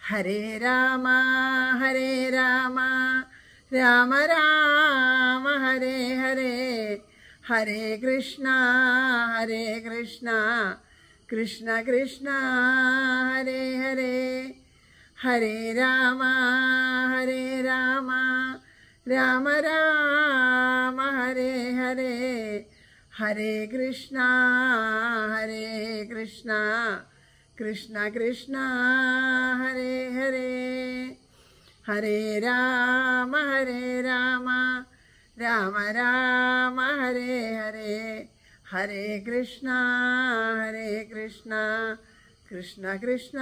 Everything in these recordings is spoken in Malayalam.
ഹരേ രാമ ഹരേ രാമ രാമ രാമ ഹരേ ഹരേ ഹരേ കൃഷ്ണ ഹരേ കൃഷ്ണ കൃഷ്ണ കൃഷ്ണ ഹരേ ഹരേ ഹരേ രാമ ഹരേ രാമ രാമ രാമ ഹരേ ഹരേ ഹരേ കൃഷ്ണ ഹരേ കൃഷ്ണ കൃഷ്ണ കൃഷ്ണ ഹരേ ഹരേ ഹരേ രാമ ഹരേ രാമ രാമ രാമ ഹരേ ഹരേ ഹരേ കൃഷ്ണ ഹരേ കൃഷ്ണ കൃഷ്ണ കൃഷ്ണ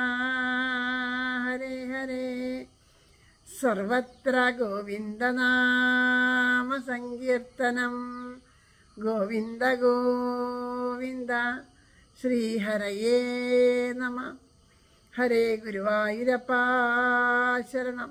ഹരേ ഹരേ സർവത്ര ഗോവിന്ദനാമ സങ്കീർത്തനം ഗോവിന്ദ ഗോവിന്ദ ശ്രീഹരയേ നമ ഹരേ ഗുരുവായൂരപ്പാ ശരണം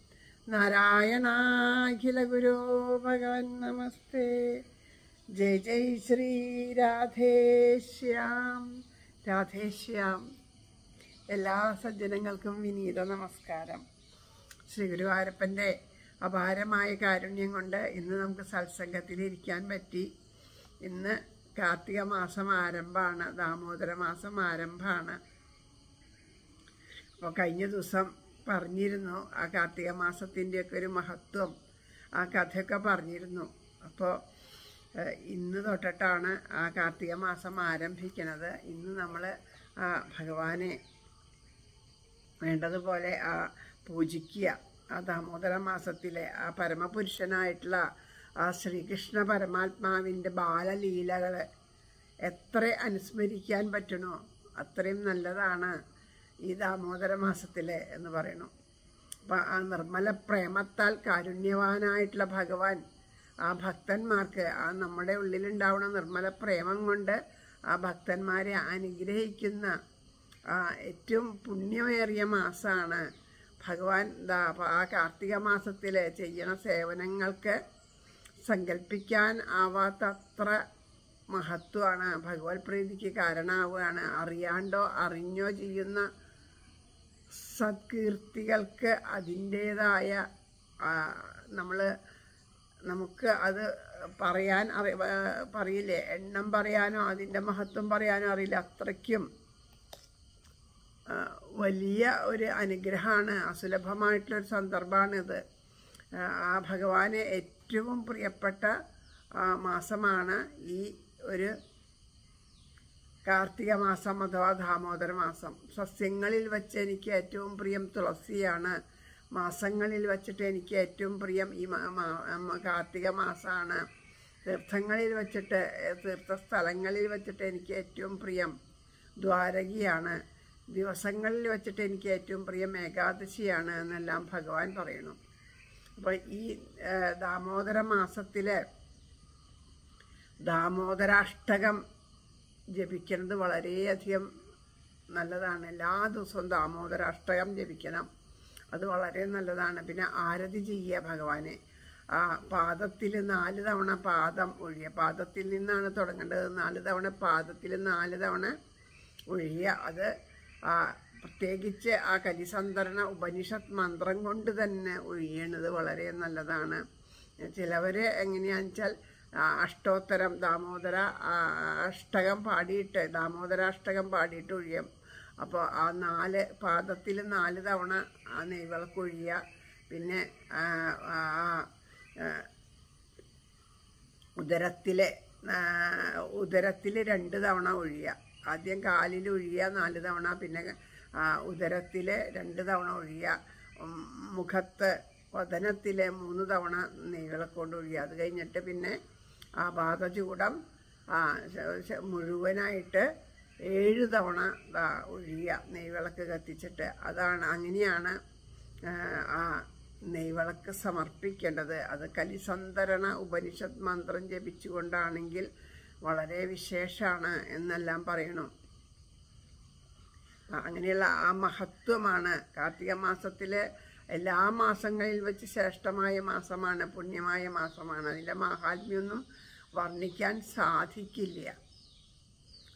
നാരായണാഖില ഗുരോ ഭഗവൻ നമസ്തേ ജയ് ജയ് ശ്രീ രാധേശ്യാം രാധേശ്യാം എല്ലാ സജ്ജനങ്ങൾക്കും വിനീത നമസ്കാരം ശ്രീ ഗുരുവായൂരപ്പൻ്റെ അപാരമായ കാരുണ്യം കൊണ്ട് ഇന്ന് നമുക്ക് സത്സംഗത്തിൽ ഇരിക്കാൻ പറ്റി ഇന്ന് കാർത്തിക മാസം ആരംഭമാണ് ദാമോദര മാസം ആരംഭമാണ് അപ്പോൾ കഴിഞ്ഞ ദിവസം പറഞ്ഞിരുന്നു ആ കാർത്തിക മാസത്തിൻ്റെയൊക്കെ ഒരു മഹത്വം ആ കഥയൊക്കെ പറഞ്ഞിരുന്നു അപ്പോൾ ഏഹ്, ഇന്ന് തൊട്ടിട്ടാണ് ആ കാർത്തിക മാസം ആരംഭിക്കുന്നത് ഇന്ന് നമ്മൾ ആ ഭഗവാനെ വേണ്ടതുപോലെ ആ പൂജിക്കുക ആ ദാമോദര മാസത്തിലെ ആ പരമപുരുഷനായിട്ടുള്ള ആ ശ്രീകൃഷ്ണ പരമാത്മാവിൻ്റെ ബാലലീലകൾ എത്ര അനുസ്മരിക്കാൻ പറ്റണോ അത്രയും നല്ലതാണ് ഈ ദാമോദര മാസത്തിലെ എന്ന് പറയണു അപ്പം ആ നിർമ്മല പ്രേമത്താൽ കാരുണ്യവാനായിട്ടുള്ള ഭഗവാൻ ആ ഭക്തന്മാർക്ക് ആ നമ്മുടെ ഉള്ളിലുണ്ടാവുന്ന നിർമ്മല പ്രേമം കൊണ്ട് ആ ഭക്തന്മാരെ അനുഗ്രഹിക്കുന്ന ആ ഏറ്റവും പുണ്യമേറിയ മാസമാണ് ഭഗവാൻ ദാ അപ്പൊ ആ കാർത്തിക മാസത്തിൽ ചെയ്യണ സേവനങ്ങൾക്ക് സങ്കല്പിക്കാൻ ആവാത്തത്ര മഹത്വമാണ് ഭഗവത് പ്രീതിക്ക് കാരണമാവുകയാണ് അറിയാണ്ടോ അറിഞ്ഞോ ചെയ്യുന്ന സത്കീർത്തികൾക്ക് അതിൻ്റേതായ നമ്മൾ നമുക്ക് അത് പറയാൻ അറി ആ, പറയില്ലേ എണ്ണം പറയാനോ അതിൻ്റെ മഹത്വം പറയാനോ അറിയില്ല അത്രയ്ക്കും ആ, വലിയ ഒരു അനുഗ്രഹമാണ് അസുലഭമായിട്ടുള്ളൊരു സന്ദർഭമാണിത് ആ, ആ ഭഗവാന് ഏറ്റവും പ്രിയപ്പെട്ട ആ, മാസമാണ് ഈ ഒരു കാർത്തിക മാസം അഥവാ ദാമോദര മാസം സസ്യങ്ങളിൽ വെച്ച് എനിക്ക് ഏറ്റവും പ്രിയം തുളസിയാണ് മാസങ്ങളിൽ വെച്ചിട്ട് എനിക്ക് ഏറ്റവും പ്രിയം ഈ മാ- മാ- മ- കാർത്തിക മാസമാണ് തീർത്ഥങ്ങളിൽ വെച്ചിട്ട് ഏഹ്, തീർത്ഥസ്ഥലങ്ങളിൽ വെച്ചിട്ട് എനിക്ക് ഏറ്റവും പ്രിയം ദ്വാരകിയാണ് ദിവസങ്ങളിൽ വെച്ചിട്ട് എനിക്ക് ഏറ്റവും പ്രിയം ഏകാദശിയാണ് എന്നെല്ലാം ഭഗവാൻ പറയുന്നു അപ്പോൾ ഈ ഏഹ്, ദാമോദര മാസത്തിലെ ദാമോദരാഷ്ടകം ജപിക്കുന്നത് വളരെയധികം നല്ലതാണ് എല്ലാ ദിവസവും ദാമോദരാഷ്ടകം ജപിക്കണം അത് വളരെ നല്ലതാണ് പിന്നെ ആരതി ചെയ്യുക ഭഗവാനെ ആ പാദത്തിൽ നാല് തവണ പാദം ഒഴിയുക പാദത്തിൽ നിന്നാണ് തുടങ്ങേണ്ടത് നാല് തവണ പാദത്തിൽ നാല് തവണ ഒഴിയുക അത് ആ പ്രത്യേകിച്ച് ആ കലിസന്തരണ ഉപനിഷത്ത് മന്ത്രം കൊണ്ട് തന്നെ ഒഴിയണത് വളരെ നല്ലതാണ് ചിലവർ എങ്ങനെയാണെന്ന് വെച്ചാൽ ആ, അഷ്ടോത്തരം ദാമോദര ആ, അഷ്ടകം പാടിയിട്ട് ദാമോദരാഷ്ടകം പാടിയിട്ട് ഒഴിയും അപ്പോൾ ആ നാല് പാദത്തിൽ നാല് തവണ ആ നെയ്വിളക്ക് ഒഴിയുക പിന്നെ ആ, ആ, ആ, ഉദരത്തിലെ ഉദരത്തിൽ രണ്ട് തവണ ഒഴിയുക ആദ്യം കാലിൽ ഒഴിയുക നാല് തവണ പിന്നെ ഉദരത്തിൽ രണ്ട് തവണ ഒഴിയുക ഉം, മുഖത്ത് വദനത്തിൽ മൂന്ന് തവണ നെയ്വിളക്ക് കൊണ്ട് ഒഴിയുക അത് കഴിഞ്ഞിട്ട് പിന്നെ ആ പാദചൂടം ആ ശ- ശ- മുഴുവനായിട്ട് ഏഴ് തവണ ദാ ഒഴിയുക നെയ്വിളക്ക് കത്തിച്ചിട്ട് അതാണ് അങ്ങനെയാണ് ആ, ആ നെയ്വിളക്ക് സമർപ്പിക്കേണ്ടത് അത് കലിസന്തരണ ഉപനിഷത്ത് മന്ത്രം ജപിച്ചുകൊണ്ടാണെങ്കിൽ വളരെ വിശേഷമാണ് എന്നെല്ലാം പറയണു ആ, അങ്ങനെയുള്ള ആ മഹത്വമാണ് കാർത്തിക മാസത്തിലെ എല്ലാ മാസങ്ങളിൽ വെച്ച് ശ്രേഷ്ഠമായ മാസമാണ് പുണ്യമായ മാസമാണ് അതിൻ്റെ മാഹാത്മ്യമൊന്നും വർണ്ണിക്കാൻ സാധിക്കില്ല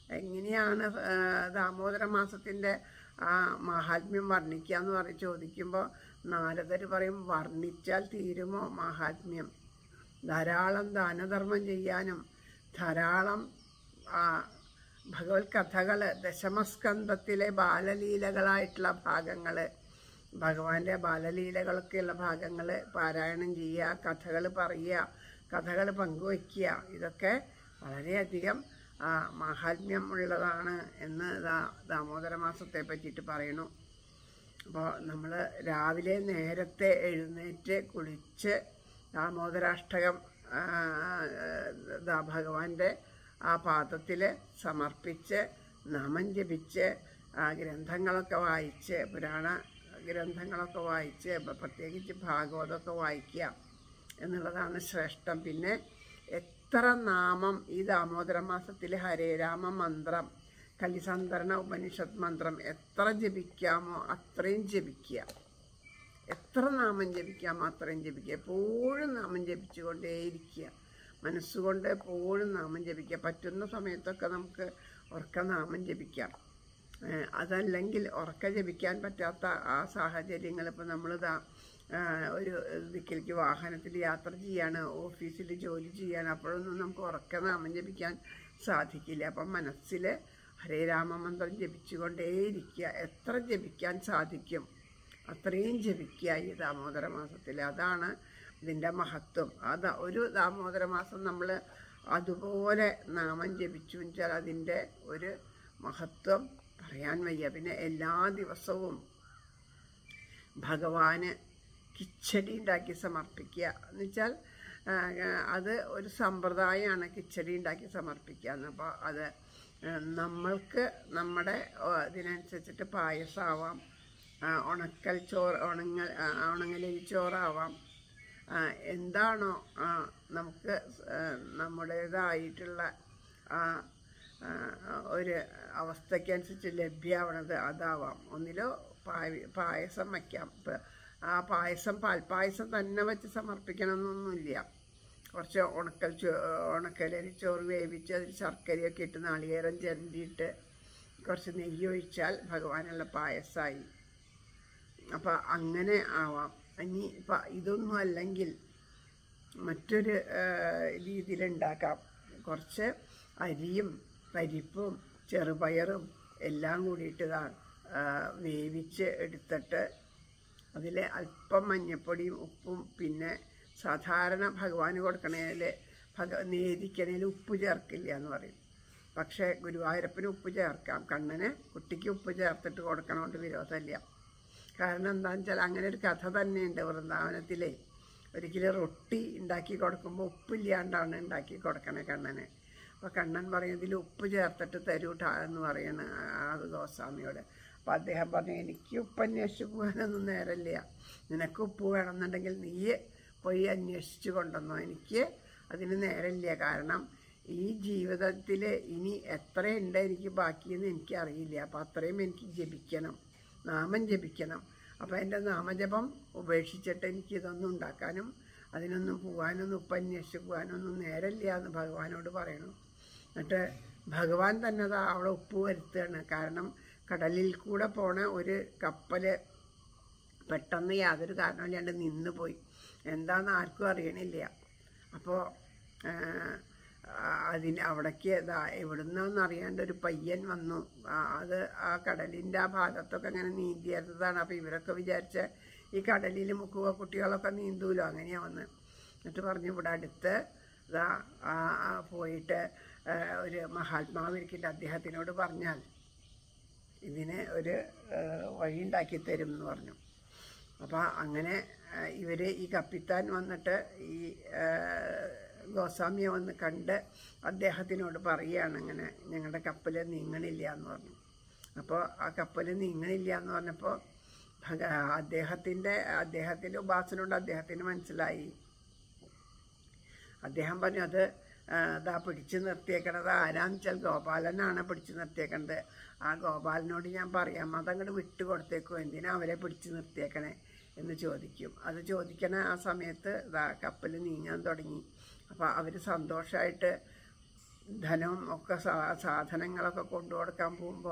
എങ്ങനെയാണ് ആ, ദാമോദര മാസത്തിൻ്റെ ആ മഹാത്മ്യം വർണ്ണിക്കുക എന്ന് പറഞ്ഞ് ചോദിക്കുമ്പോൾ നാരദർ പറയും വർണ്ണിച്ചാൽ തീരുമോ മഹാത്മ്യം ധാരാളം ദാനധർമ്മം ചെയ്യാനും ധാരാളം ആ, ഭഗവത് കഥകൾ ദശമസ്കന്ധത്തിലെ ബാലലീലകളായിട്ടുള്ള ഭാഗങ്ങൾ ഭഗവാന്റെ ബാലലീലകളൊക്കെയുള്ള ഭാഗങ്ങൾ പാരായണം ചെയ്യുക കഥകൾ പറയുക കഥകൾ പങ്കുവയ്ക്കുക ഇതൊക്കെ വളരെയധികം ആ, മാഹാത്മ്യം ഉള്ളതാണ് എന്ന് ദാ ദാമോദര മാസത്തെ പറ്റിയിട്ട് പറയണു അപ്പോൾ നമ്മൾ രാവിലെ നേരത്തെ എഴുന്നേറ്റ് കുളിച്ച് ദാമോദരാഷ്ടകം ആ, ദാ ഭഗവാന്റെ ആ പാദത്തിൽ സമർപ്പിച്ച് നാമം ജപിച്ച് ആ ഗ്രന്ഥങ്ങളൊക്കെ വായിച്ച് പുരാണ ഗ്രന്ഥങ്ങളൊക്കെ വായിച്ച് ഇപ്പം പ്രത്യേകിച്ച് ഭാഗവതമൊക്കെ വായിക്കുക എന്നുള്ളതാണ് ശ്രേഷ്ഠം പിന്നെ എത്ര നാമം ഈ ദാമോദര മാസത്തിൽ ഹരേ രാമ മന്ത്രം കലിസന്ധരണ ഉപനിഷത്ത് മന്ത്രം എത്ര ജപിക്കാമോ അത്രയും ജപിക്കുക എത്ര നാമം ജപിക്കാമോ അത്രയും ജപിക്കുക എപ്പോഴും നാമം ജപിച്ചുകൊണ്ടേയിരിക്കുക മനസ്സുകൊണ്ട് എപ്പോഴും നാമം ജപിക്കുക പറ്റുന്ന സമയത്തൊക്കെ നമുക്ക് ഉറക്ക നാമം ജപിക്കാം ഏഹ് അതല്ലെങ്കിൽ ഉറക്ക ജപിക്കാൻ പറ്റാത്ത ആ സാഹചര്യങ്ങൾ ഇപ്പോൾ നമ്മളിതാ ഒരു ദിക്കിലേക്ക് വാഹനത്തിൽ യാത്ര ചെയ്യാണ് ഓഫീസിൽ ജോലി ചെയ്യാൻ അപ്പോഴൊന്നും നമുക്ക് ഉറക്ക നാമം ജപിക്കാൻ സാധിക്കില്ല അപ്പം മനസ്സിൽ ഹരേ രാമമന്ത്രം ജപിച്ചുകൊണ്ടേയിരിക്കുക എത്ര ജപിക്കാൻ സാധിക്കും അത്രയും ജപിക്കുക ഈ ദാമോദര മാസത്തിൽ അതാണ് ഇതിൻ്റെ മഹത്വം അത് ഒരു ദാമോദര മാസം നമ്മൾ അതുപോലെ നാമം ജപിച്ചു വെച്ചാൽ അതിൻ്റെ ഒരു മഹത്വം പറയാൻ വയ്യ പിന്നെ എല്ലാ ദിവസവും ഭഗവാന് കിച്ചടി ഉണ്ടാക്കി സമർപ്പിക്കുക എന്ന് വെച്ചാൽ ആ, അത് ഒരു സമ്പ്രദായമാണ് കിച്ചടി ഉണ്ടാക്കി സമർപ്പിക്കുക എന്ന് അപ്പോൾ അത് ആ, നമ്മൾക്ക് നമ്മുടെ ആ, ഇതിനനുസരിച്ചിട്ട് പായസമാവാം ആ, ഉണക്കൽ ചോറ് ഉണങ്ങൽ ആ, ഉണങ്ങലരി ചോറാവാം ആ, എന്താണോ ആ, നമുക്ക് ആ, നമ്മുടേതായിട്ടുള്ള ആ ആ, ഒരു അവസ്ഥയ്ക്കനുസരിച്ച് ലഭ്യമാവണത് അതാവാം ഒന്നിലോ പായ പായസം വയ്ക്കാം ഇപ്പം ആ പായസം പാൽപ്പായസം തന്നെ വെച്ച് സമർപ്പിക്കണമെന്നൊന്നുമില്ല കുറച്ച് ഉണക്കൽ ചോ ഉണക്കലരി ചോറ് വേവിച്ച് അതിൽ ശർക്കരയൊക്കെ ഇട്ട് നാളികേരം ചിരണ്ടിയിട്ട് കുറച്ച് നെയ്യ് ഒഴിച്ചാൽ ഭഗവാനുള്ള പായസമായി അപ്പം അങ്ങനെ ആവാം ഇനി ഇപ്പം ഇതൊന്നും അല്ലെങ്കിൽ മറ്റൊരു രീതിയിലുണ്ടാക്കാം കുറച്ച് അരിയും പരിപ്പും ചെറുപയറും എല്ലാം കൂടിയിട്ട് ഇതാ ആ, വേവിച്ച് എടുത്തിട്ട് അതിൽ അല്പം മഞ്ഞപ്പൊടിയും ഉപ്പും പിന്നെ സാധാരണ ഭഗവാന് കൊടുക്കണേൽ ഭഗ നേദിക്കണേൽ ഉപ്പ് ചേർക്കില്ല എന്ന് പറയും പക്ഷേ ഗുരുവായൂരപ്പന് ഉപ്പ് ചേർക്കാം കണ്ണന് കുട്ടിക്ക് ഉപ്പ് ചേർത്തിട്ട് കൊടുക്കണോണ്ട് വിരോധമില്ല കാരണം എന്താണെന്ന് വെച്ചാൽ അങ്ങനെ ഒരു കഥ തന്നെയുണ്ട് വൃന്ദാവനത്തിലെ ഒരിക്കലും റൊട്ടി ഉണ്ടാക്കി കൊടുക്കുമ്പോൾ ഉപ്പില്ലാണ്ടാണ് ഉണ്ടാക്കി കൊടുക്കണേ കണ്ണന് അപ്പോൾ കണ്ണൻ പറയും ഇതിൽ ഉപ്പ് ചേർത്തിട്ട് തരൂട്ടാ എന്ന് പറയണ ആ ഗോസ്വാമിയോട് അപ്പോൾ അദ്ദേഹം പറഞ്ഞു എനിക്ക് ഉപ്പ് അന്വേഷിച്ച് പോകാനൊന്നും നേരമില്ല നിനക്ക് ഉപ്പ് വേണമെന്നുണ്ടെങ്കിൽ നീ പോയി അന്വേഷിച്ച് കൊണ്ടുവന്നോ എനിക്ക് അതിന് നേരമില്ല കാരണം ഈ ജീവിതത്തിൽ ഇനി എത്രയുണ്ട് എനിക്ക് ബാക്കിയെന്ന് എനിക്കറിയില്ല അപ്പോൾ അത്രയും എനിക്ക് ജപിക്കണം നാമം ജപിക്കണം അപ്പോൾ എൻ്റെ നാമജപം ഉപേക്ഷിച്ചിട്ട് എനിക്ക് ഇതൊന്നും ഉണ്ടാക്കാനും അതിനൊന്നും പോകാനൊന്നും ഉപ്പ് അന്വേഷിച്ച് പോകാനൊന്നും നേരമില്ല എന്ന് ഭഗവാനോട് പറയണം എന്നിട്ട് ഭഗവാൻ തന്നെ ദാ അവിടെ ഉപ്പ് വരുത്തുകയാണ് കാരണം കടലിൽ കൂടെ പോണ ഒരു കപ്പൽ പെട്ടെന്ന് യാതൊരു കാരണമില്ലാണ്ട് നിന്ന് പോയി എന്താണെന്ന് ആർക്കും അറിയണില്ല അപ്പോൾ അതിന് അവിടേക്ക് ഇതാ എവിടുന്നാന്ന് അറിയാണ്ട് ഒരു പയ്യൻ വന്നു ആ, അത് ആ കടലിൻ്റെ ആ ഭാഗത്തൊക്കെ ഇങ്ങനെ നീന്തിയിരുന്നതാണ് അപ്പോൾ ഇവരൊക്കെ വിചാരിച്ച ഈ കടലിൽ മുക്കുക കുട്ടികളൊക്കെ നീന്തൂലോ അങ്ങനെയാ വന്ന് എന്നിട്ട് പറഞ്ഞു ഇവിടെ അടുത്ത് ഇതാ ആ, ആ പോയിട്ട് ആ, ഒരു മഹാത്മാവ് ഇരിക്കില്ല അദ്ദേഹത്തിനോട് പറഞ്ഞാൽ ഇതിന് ഒരു ആ, വഴി ഉണ്ടാക്കി തരും എന്ന് പറഞ്ഞു അപ്പോൾ അങ്ങനെ ഇവർ ഈ കപ്പിത്താൻ വന്നിട്ട് ഈ ആ, ഗോസ്വാമിയെ വന്ന് കണ്ട് അദ്ദേഹത്തിനോട് പറയുകയാണ് അങ്ങനെ ഞങ്ങളുടെ കപ്പൽ നീങ്ങണില്ല എന്ന് പറഞ്ഞു അപ്പോൾ ആ കപ്പൽ നീങ്ങണില്ല എന്ന് പറഞ്ഞപ്പോൾ ഭഗ അദ്ദേഹത്തിൻ്റെ അദ്ദേഹത്തിൻ്റെ ഉപാസനോട് അദ്ദേഹത്തിന് മനസ്സിലായി അദ്ദേഹം പറഞ്ഞു അത് ആ, ദാ പിടിച്ചു നിർത്തിയേക്കണത് ആരാന്ന് വെച്ചാൽ ഗോപാലനാണ് പിടിച്ചു നിർത്തിയേക്കണത് ആ ഗോപാലനോട് ഞാൻ പറയാം അതങ്ങോട്ട് വിട്ടു കൊടുത്തേക്കും എന്തിനാ അവരെ പിടിച്ചു നിർത്തിയേക്കണേ എന്ന് ചോദിക്കും അത് ചോദിക്കണ ആ സമയത്ത് ദാ കപ്പൽ നീങ്ങാൻ തുടങ്ങി അപ്പോൾ അവർ സന്തോഷമായിട്ട് ധനവും ഒക്കെ സാ- സാധനങ്ങളൊക്കെ കൊണ്ടു കൊടുക്കാൻ പോകുമ്പോൾ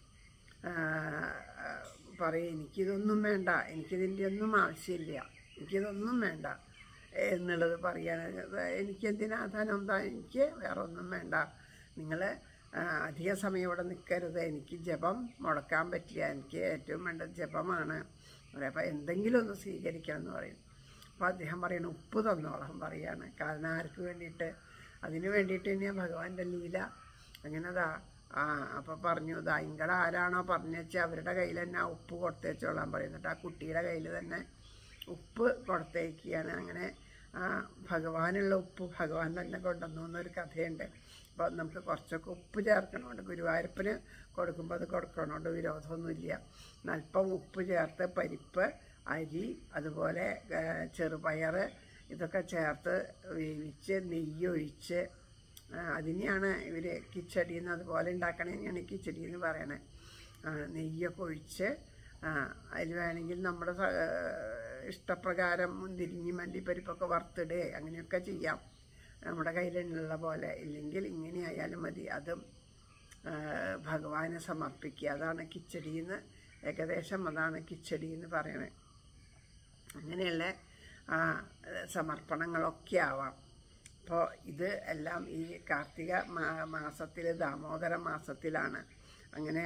പറയും എനിക്കിതൊന്നും വേണ്ട എനിക്കിതിൻ്റെ ഒന്നും ആവശ്യമില്ല എനിക്കിതൊന്നും വേണ്ട എന്നുള്ളത് പറയാണ് എനിക്കെന്തിനാ ധനം എന്താ എനിക്ക് വേറെ ഒന്നും വേണ്ട നിങ്ങൾ അധിക സമയം ഇവിടെ നിൽക്കരുത് എനിക്ക് ജപം മുടക്കാൻ പറ്റില്ല എനിക്ക് ഏറ്റവും വേണ്ടത് ജപമാണ് അപ്പോൾ എന്തെങ്കിലും ഒന്ന് സ്വീകരിക്കണം എന്ന് പറയും അപ്പോൾ അദ്ദേഹം പറയണ ഉപ്പ് തന്നോളാം പറയാണ് കാരണം ആർക്ക് വേണ്ടിയിട്ട് അതിന് വേണ്ടിയിട്ട് തന്നെയാണ് ഭഗവാന്റെ ലീല അങ്ങനെ അതാ ആ അപ്പോൾ പറഞ്ഞു ഇതാ ഇങ്ങളെ ആരാണോ പറഞ്ഞു വെച്ചാൽ അവരുടെ കയ്യിൽ തന്നെ ആ ഉപ്പ് കൊടുത്തേച്ചോളാൻ പറയുന്നുണ്ട് ആ കുട്ടിയുടെ കയ്യിൽ തന്നെ ഉപ്പ് കൊടുത്തേക്കുകയാണ് അങ്ങനെ ആ ഭഗവാനുള്ള ഉപ്പ് ഭഗവാൻ തന്നെ കൊണ്ടുവന്നു എന്നൊരു കഥയുണ്ട് അപ്പോൾ നമുക്ക് കുറച്ചൊക്കെ ഉപ്പ് ചേർക്കണമുണ്ട് ഗുരുവായൂരപ്പന് കൊടുക്കുമ്പോൾ അത് കൊടുക്കണോണ്ട് വിരോധമൊന്നുമില്ല അല്പം ഉപ്പ് ചേർത്ത് പരിപ്പ് അരി അതുപോലെ ആ, ചെറുപയർ ഇതൊക്കെ ചേർത്ത് വേവിച്ച് നെയ്യൊഴിച്ച് ആ, അതിനെയാണ് ഇവർ കിച്ചടി എന്ന് അതുപോലെ ഉണ്ടാക്കണേനെയാണ് കിച്ചടി എന്ന് പറയണത് ആ, നെയ്യൊക്കെ ഒഴിച്ച് ആ, അതിൽ വേണമെങ്കിൽ നമ്മുടെ സ- ഇഷ്ടപ്രകാരം മുന്തിരിങ്ങി മല്ലിപ്പരിപ്പൊക്കെ വറുത്തിടുക അങ്ങനെയൊക്കെ ചെയ്യാം നമ്മുടെ കയ്യിലുള്ള പോലെ ഇല്ലെങ്കിൽ ഇങ്ങനെ ആയാലും മതി അതും ആ, ഭഗവാനെ സമർപ്പിക്കുക അതാണ് കിച്ചടി എന്ന് ഏകദേശം അതാണ് കിച്ചടി എന്ന് പറയണത് അങ്ങനെയുള്ള ആ, സമർപ്പണങ്ങളൊക്കെ ആവാം അപ്പോൾ ഇത് എല്ലാം ഈ കാർത്തിക മാ- മാസത്തിൽ ദാമോദര മാസത്തിലാണ് അങ്ങനെ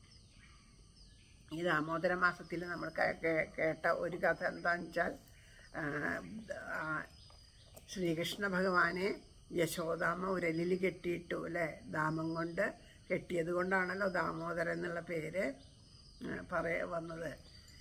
ഈ ദാമോദര മാസത്തിൽ നമ്മൾ കേ- കേ- കേട്ട ഒരു കഥ എന്താണെന്ന് വെച്ചാൽ ആ, ആ, ശ്രീകൃഷ്ണ ഭഗവാനെ യശോദാമ്മ ഉരലിൽ കെട്ടിയിട്ടു അല്ലേ ദാമം കൊണ്ട് കെട്ടിയത് കൊണ്ടാണല്ലോ ദാമോദരൻ എന്നുള്ള പേര് ആ, പറയ വന്നത്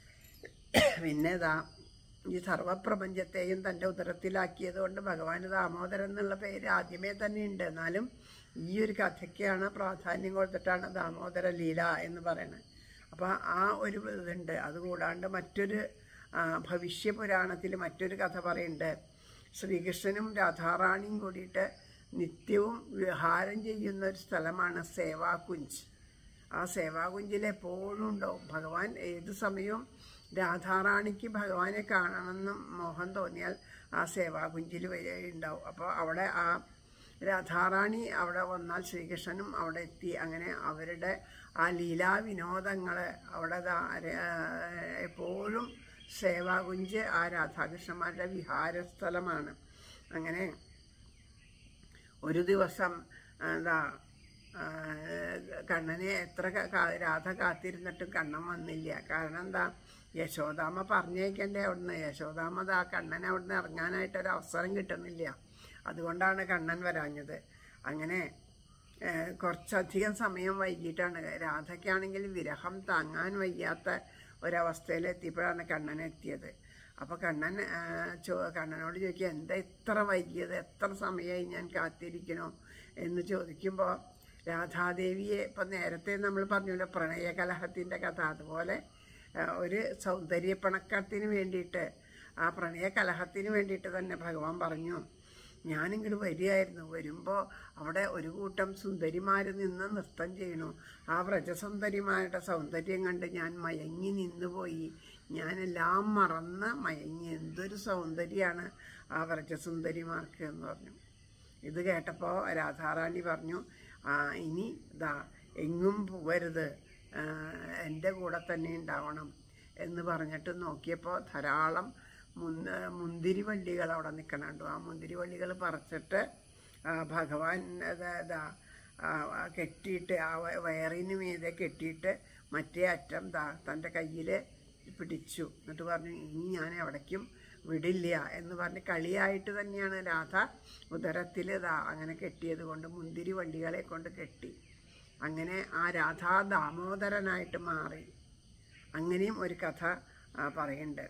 പിന്നെ ദാ ഈ സർവപ്രപഞ്ചത്തെയും തൻ്റെ ഉദരത്തിലാക്കിയത് കൊണ്ട് ഭഗവാന് ദാമോദരൻ എന്നുള്ള പേര് ആദ്യമേ തന്നെ ഉണ്ട് എന്നാലും ഈ ഒരു കഥയ്ക്കാണ് പ്രാധാന്യം കൊടുത്തിട്ടാണ് ദാമോദര ലീല എന്ന് പറയുന്നത് അപ്പോൾ ആ ഒരു ഇതുണ്ട് അതുകൂടാണ്ട് മറ്റൊരു ആ, ഭവിഷ്യ പുരാണത്തിൽ മറ്റൊരു കഥ പറയുന്നുണ്ട് ശ്രീകൃഷ്ണനും രാധാറാണിയും കൂടിയിട്ട് നിത്യവും വിഹാരം ചെയ്യുന്ന ഒരു സ്ഥലമാണ് സേവാകുഞ്ച് ആ സേവാകുഞ്ചിൽ എപ്പോഴും ഉണ്ടാവും ഭഗവാൻ ഏത് സമയവും രാധാറാണിക്ക് ഭഗവാനെ കാണണമെന്നും മോഹം തോന്നിയാൽ ആ സേവാകുഞ്ചിൽ വരെ ഉണ്ടാവും അപ്പോൾ അവിടെ ആ രാധാറാണി അവിടെ വന്നാൽ ശ്രീകൃഷ്ണനും അവിടെ എത്തി അങ്ങനെ അവരുടെ ആ ലീലാ വിനോദങ്ങൾ അവിടെ ദാ ര- എപ്പോഴും സേവാകുഞ്ച് ആ രാധാകൃഷ്ണന്മാരുടെ വിഹാരസ്ഥലമാണ് അങ്ങനെ ഒരു ദിവസം എന്താ ആ, കണ്ണനെ എത്ര ക- കാ- രാധ കാത്തിരുന്നിട്ടും കണ്ണൻ വന്നില്ല കാരണം എന്താ യശോദാമ്മ പറഞ്ഞേക്കണ്ടേ അവിടുന്ന് യശോദാമ്മ ദാ കണ്ണനെ അവിടുന്ന് ഇറങ്ങാനായിട്ട് ഒരു അവസരം കിട്ടുന്നില്ല അതുകൊണ്ടാണ് കണ്ണൻ വരാഞ്ഞത് അങ്ങനെ ഏ, കുറച്ചധികം സമയം വൈകിട്ടാണ് രാധയ്ക്കാണെങ്കിൽ വിരഹം താങ്ങാൻ വയ്യാത്ത ഒരവസ്ഥയിൽ എത്തിയപ്പോഴാണ് കണ്ണൻ എത്തിയത് അപ്പോൾ കണ്ണൻ ആ, ചോ കണ്ണനോട് ചോദിക്കുക എന്താ ഇത്ര വൈകിയത് എത്ര സമയമായി ഞാൻ കാത്തിരിക്കണോ എന്ന് ചോദിക്കുമ്പോൾ രാധാദേവിയെ ഇപ്പം നേരത്തെ നമ്മൾ പറഞ്ഞല്ലോ പ്രണയകലഹത്തിൻ്റെ കഥ അതുപോലെ ആ, ഒരു സൗന്ദര്യപ്പണക്കത്തിന് വേണ്ടിയിട്ട് ആ പ്രണയകലഹത്തിന് വേണ്ടിയിട്ട് തന്നെ ഭഗവാൻ പറഞ്ഞു ഞാനിങ്ങോട്ട് വരികയായിരുന്നു വരുമ്പോൾ അവിടെ ഒരു കൂട്ടം സുന്ദരിമാർ നിന്ന് നൃത്തം ചെയ്യണു ആ വ്രജസുന്ദരിമാരുടെ സൗന്ദര്യം കണ്ട് ഞാൻ മയങ്ങി നിന്നുപോയി ഞാനെല്ലാം മറന്ന് മയങ്ങി എന്തൊരു സൗന്ദര്യമാണ് ആ വ്രജസുന്ദരിമാർക്ക് എന്ന് പറഞ്ഞു ഇത് കേട്ടപ്പോൾ രാധാറാണി പറഞ്ഞു ആ ഇനി ഇതാ എങ്ങും പോവരുത് ആ, എൻ്റെ കൂടെ തന്നെ ഉണ്ടാവണം എന്ന് പറഞ്ഞിട്ട് നോക്കിയപ്പോൾ ധാരാളം മുന്ത മുന്തിരി വള്ളികൾ അവിടെ നിൽക്കണുണ്ടു ആ മുന്തിരി വള്ളികൾ പറിച്ചിട്ട് ആ, ഭഗവാൻ ഇതാ ഇതാ, ആ, ആ കെട്ടിയിട്ട് ആ വ- വയറിന് മീതെ കെട്ടിയിട്ട് മറ്റേ അറ്റം ദാ തൻ്റെ കയ്യിൽ പിടിച്ചു എന്നിട്ട് പറഞ്ഞു ഇനി ഞാൻ എവിടേക്കും വിടില്ല എന്ന് പറഞ്ഞ് കളിയായിട്ട് തന്നെയാണ് രാധ ഉദരത്തിൽ ഇതാ അങ്ങനെ കെട്ടിയത് കൊണ്ട് മുന്തിരി വണ്ടികളെ കൊണ്ട് കെട്ടി അങ്ങനെ ആ രാധാ ദാമോദരനായിട്ട് മാറി അങ്ങനെയും ഒരു കഥ ആ, പറയുന്നുണ്ട്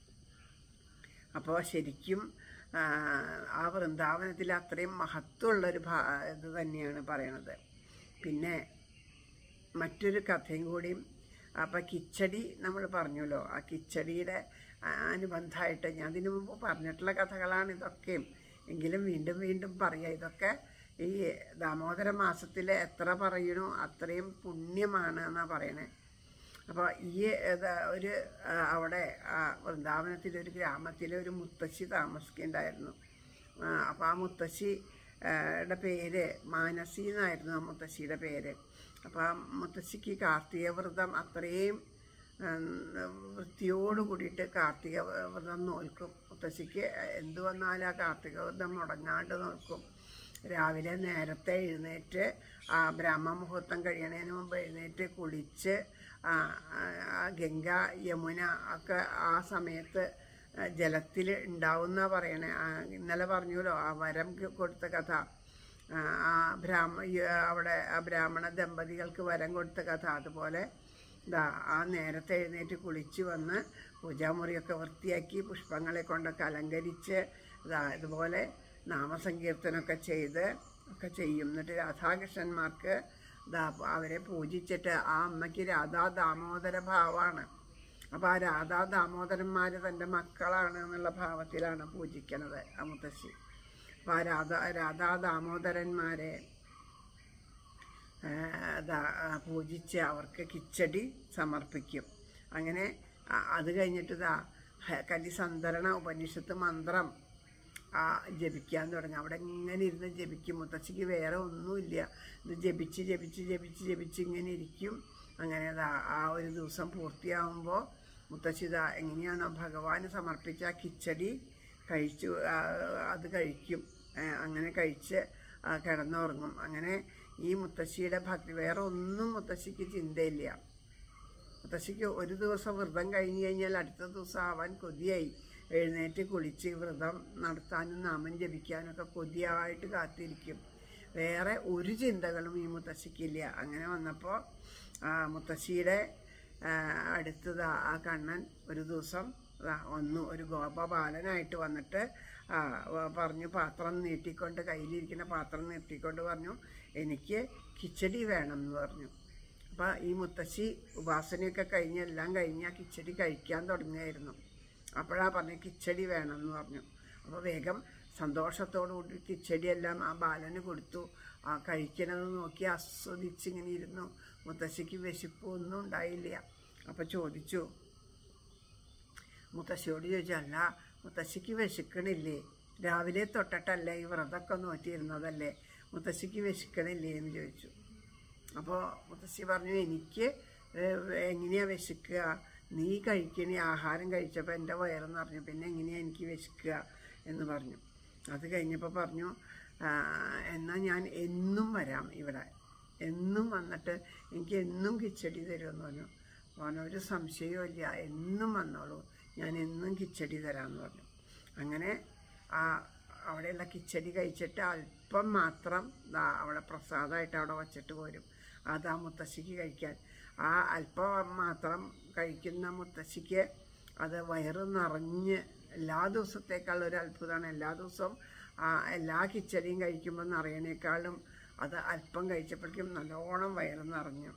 അപ്പോൾ ശരിക്കും ആ, ആ വൃന്ദാവനത്തിൽ അത്രയും മഹത്വമുള്ളൊരു ഭാ ഇത് തന്നെയാണ് പറയണത് പിന്നെ മറ്റൊരു കഥയും കൂടിയും അപ്പം കിച്ചടി നമ്മൾ പറഞ്ഞല്ലോ ആ കിച്ചടിയുടെ അനുബന്ധമായിട്ട് ഞാൻ ഇതിനു മുമ്പ് പറഞ്ഞിട്ടുള്ള കഥകളാണ് ഇതൊക്കെയും എങ്കിലും വീണ്ടും വീണ്ടും പറയാം ഇതൊക്കെ ഈ ദാമോദര മാസത്തിൽ എത്ര പറയണു അത്രയും പുണ്യമാണ് എന്നാണ് പറയണേ അപ്പോൾ ഈ ഇത് ഒരു ആ, അവിടെ ആ വൃന്ദാവനത്തിലെ ഒരു ഗ്രാമത്തിലെ ഒരു മുത്തശ്ശി താമസിക്കുന്നുണ്ടായിരുന്നു അപ്പോൾ ആ മുത്തശ്ശി ആ, യുടെ പേര് മാനസി എന്നായിരുന്നു ആ മുത്തശ്ശിയുടെ പേര് അപ്പോൾ ആ മുത്തശ്ശിക്ക് കാർത്തിക വ്രതം അത്രയും ഉം, വൃത്തിയോട് കൂടിയിട്ട് കാർത്തിക വ്രതം നോൽക്കും മുത്തശ്ശിക്ക് എന്ത് വന്നാലും ആ കാർത്തിക വ്രതം മുടങ്ങാണ്ട് നോൽക്കും രാവിലെ നേരത്തെ എഴുന്നേറ്റ് ആ ബ്രാഹ്മ മുഹൂർത്തം കഴിയണതിന് മുമ്പ് എഴുന്നേറ്റ് കുളിച്ച് ആ ആ ഗംഗ യമുന ഒക്കെ ആ സമയത്ത് ജലത്തിൽ ഉണ്ടാവുന്ന പറയണേ ആ, ഇന്നലെ പറഞ്ഞല്ലോ ആ വരം കൊടുത്ത കഥ ആ, ആ ബ്രാഹ്മ ഈ, അവിടെ ആ ബ്രാഹ്മണ ദമ്പതികൾക്ക് വരം കൊടുത്ത കഥ അതുപോലെ ഇതാ ആ നേരത്തെ എഴുന്നേറ്റ് കുളിച്ച് വന്ന് പൂജാമുറിയൊക്കെ വൃത്തിയാക്കി പുഷ്പങ്ങളെ കൊണ്ടൊക്കെ അലങ്കരിച്ച് ഇതാ ഇതുപോലെ നാമസങ്കീർത്തനമൊക്കെ ചെയ്ത് ഒക്കെ ചെയ്യും എന്നിട്ട് രാധാകൃഷ്ണന്മാർക്ക് ഇതാ അവരെ പൂജിച്ചിട്ട് ആ അമ്മയ്ക്ക് രാധാ ദാമോദര ഭാവമാണ് അപ്പോൾ ആ രാധാ ദാമോദരന്മാർ തൻ്റെ മക്കളാണ് എന്നുള്ള ഭാവത്തിലാണ് പൂജിക്കണത് ആ മുത്തശ്ശി അപ്പോൾ ആ രാധാ രാധാ ദാമോദരന്മാരെ ആ, ദാ- ആ, പൂജിച്ച് അവർക്ക് കിച്ചടി സമർപ്പിക്കും അങ്ങനെ ആ- അത് കഴിഞ്ഞിട്ട് ഇതാ ഹ- കലിസന്തരണ ഉപനിഷത്ത് മന്ത്രം ആ ജപിക്കാൻ തുടങ്ങി അവിടെ ഇങ്ങനെ ഇരുന്ന് ജപിക്കും മുത്തശ്ശിക്ക് വേറെ ഒന്നുമില്ല ഇത് ജപിച്ച് ജപിച്ച് ജപിച്ച് ജപിച്ച് ഇങ്ങനെ ഇരിക്കും അങ്ങനെ ദാ ആ ഒരു ദിവസം പൂർത്തിയാവുമ്പോൾ മുത്തശ്ശി ഇതാ എങ്ങനെയാണോ ഭഗവാന് സമർപ്പിച്ച ആ കിച്ചടി കഴിച്ചു ആ, അത് കഴിക്കും ഏ, അങ്ങനെ കഴിച്ച് ആ, കിടന്നുറങ്ങും അങ്ങനെ ഈ മുത്തശ്ശിയുടെ ഭക്തി വേറെ ഒന്നും മുത്തശ്ശിക്ക് ചിന്തയില്ല മുത്തശ്ശിക്ക് ഒരു ദിവസം വ്രതം കഴിഞ്ഞ് കഴിഞ്ഞാൽ അടുത്ത ദിവസം ആവാൻ കൊതിയായി എഴുന്നേറ്റ് കുളിച്ച് വ്രതം നടത്താനും നാമം ജപിക്കാനൊക്കെ കൊതിയായിട്ട് കാത്തിരിക്കും വേറെ ഒരു ചിന്തകളും ഈ മുത്തശ്ശിക്കില്ല അങ്ങനെ വന്നപ്പോൾ മുത്തശ്ശിയുടെ ആ, അടുത്തത് ആ കണ്ണൻ ഒരു ദിവസം ദാ വന്നു ഒരു ഗോപബാലനായിട്ട് വന്നിട്ട് ആ, വ- പറഞ്ഞു പാത്രം നീട്ടിക്കൊണ്ട് കയ്യിലിരിക്കുന്ന പാത്രം നീട്ടിക്കൊണ്ട് പറഞ്ഞു എനിക്ക് കിച്ചടി വേണം എന്ന് പറഞ്ഞു അപ്പം ഈ മുത്തശ്ശി ഉപാസനയൊക്കെ കഴിഞ്ഞ് എല്ലാം കഴിഞ്ഞ് ആ കിച്ചടി കഴിക്കാൻ തുടങ്ങിയായിരുന്നു അപ്പോഴാ പറഞ്ഞു കിച്ചടി വേണം എന്ന് പറഞ്ഞു അപ്പോൾ വേഗം സന്തോഷത്തോടു കൂടി കിച്ചടിയെല്ലാം ആ ബാലന് കൊടുത്തു ആ കഴിക്കണത് നോക്കി ആസ്വദിച്ച് ഇങ്ങനെ ഇരുന്നു മുത്തശ്ശിക്ക് വിശപ്പ് ഒന്നും ഉണ്ടായില്ല അപ്പോൾ ചോദിച്ചു മുത്തശ്ശിയോട് ചോദിച്ചു അല്ല മുത്തശ്ശിക്ക് വിശക്കണില്ലേ രാവിലെ തൊട്ടിട്ടല്ലേ ഈ വ്രതമൊക്കെ നോറ്റിയിരുന്നതല്ലേ മുത്തശ്ശിക്ക് വിശക്കണില്ലേ എന്ന് ചോദിച്ചു അപ്പോൾ മുത്തശ്ശി പറഞ്ഞു എനിക്ക് ഏഹ്, എങ്ങനെയാ വിശക്കുക നീ കഴിക്കണ ആഹാരം കഴിച്ചപ്പോൾ എൻ്റെ വയറ് നിറഞ്ഞു പിന്നെ എങ്ങനെയാ എനിക്ക് വിശക്കുക എന്ന് പറഞ്ഞു അത് കഴിഞ്ഞപ്പോൾ പറഞ്ഞു എന്നാൽ ഞാൻ എന്നും വരാം ഇവിടെ എന്നും വന്നിട്ട് എനിക്ക് എന്നും കിച്ചടി തരുമെന്ന് പറഞ്ഞു പറഞ്ഞു ഒരു സംശയവും ഇല്ല എന്നും വന്നോളൂ ഞാൻ എന്നും കിച്ചടി തരാമെന്ന് പറഞ്ഞു അങ്ങനെ ആ അവിടെയുള്ള കിച്ചടി കഴിച്ചിട്ട് അല്പം മാത്രം ദാ അവിടെ പ്രസാദമായിട്ട് അവിടെ വച്ചിട്ട് പോരും അതാ മുത്തശ്ശിക്ക് കഴിക്കാൻ ആ അല്പം മാത്രം കഴിക്കുന്ന മുത്തശ്ശിക്ക് അത് വയറ് നിറഞ്ഞ് എല്ലാ ദിവസത്തേക്കാൾ ഒരു അത്ഭുതമാണ് എല്ലാ ദിവസവും ആ എല്ലാ കിച്ചടിയും കഴിക്കുമ്പോൾ നിറയണേക്കാളും അത് അല്പം കഴിച്ചപ്പോഴേക്കും നല്ലോണം വയറ് നിറഞ്ഞു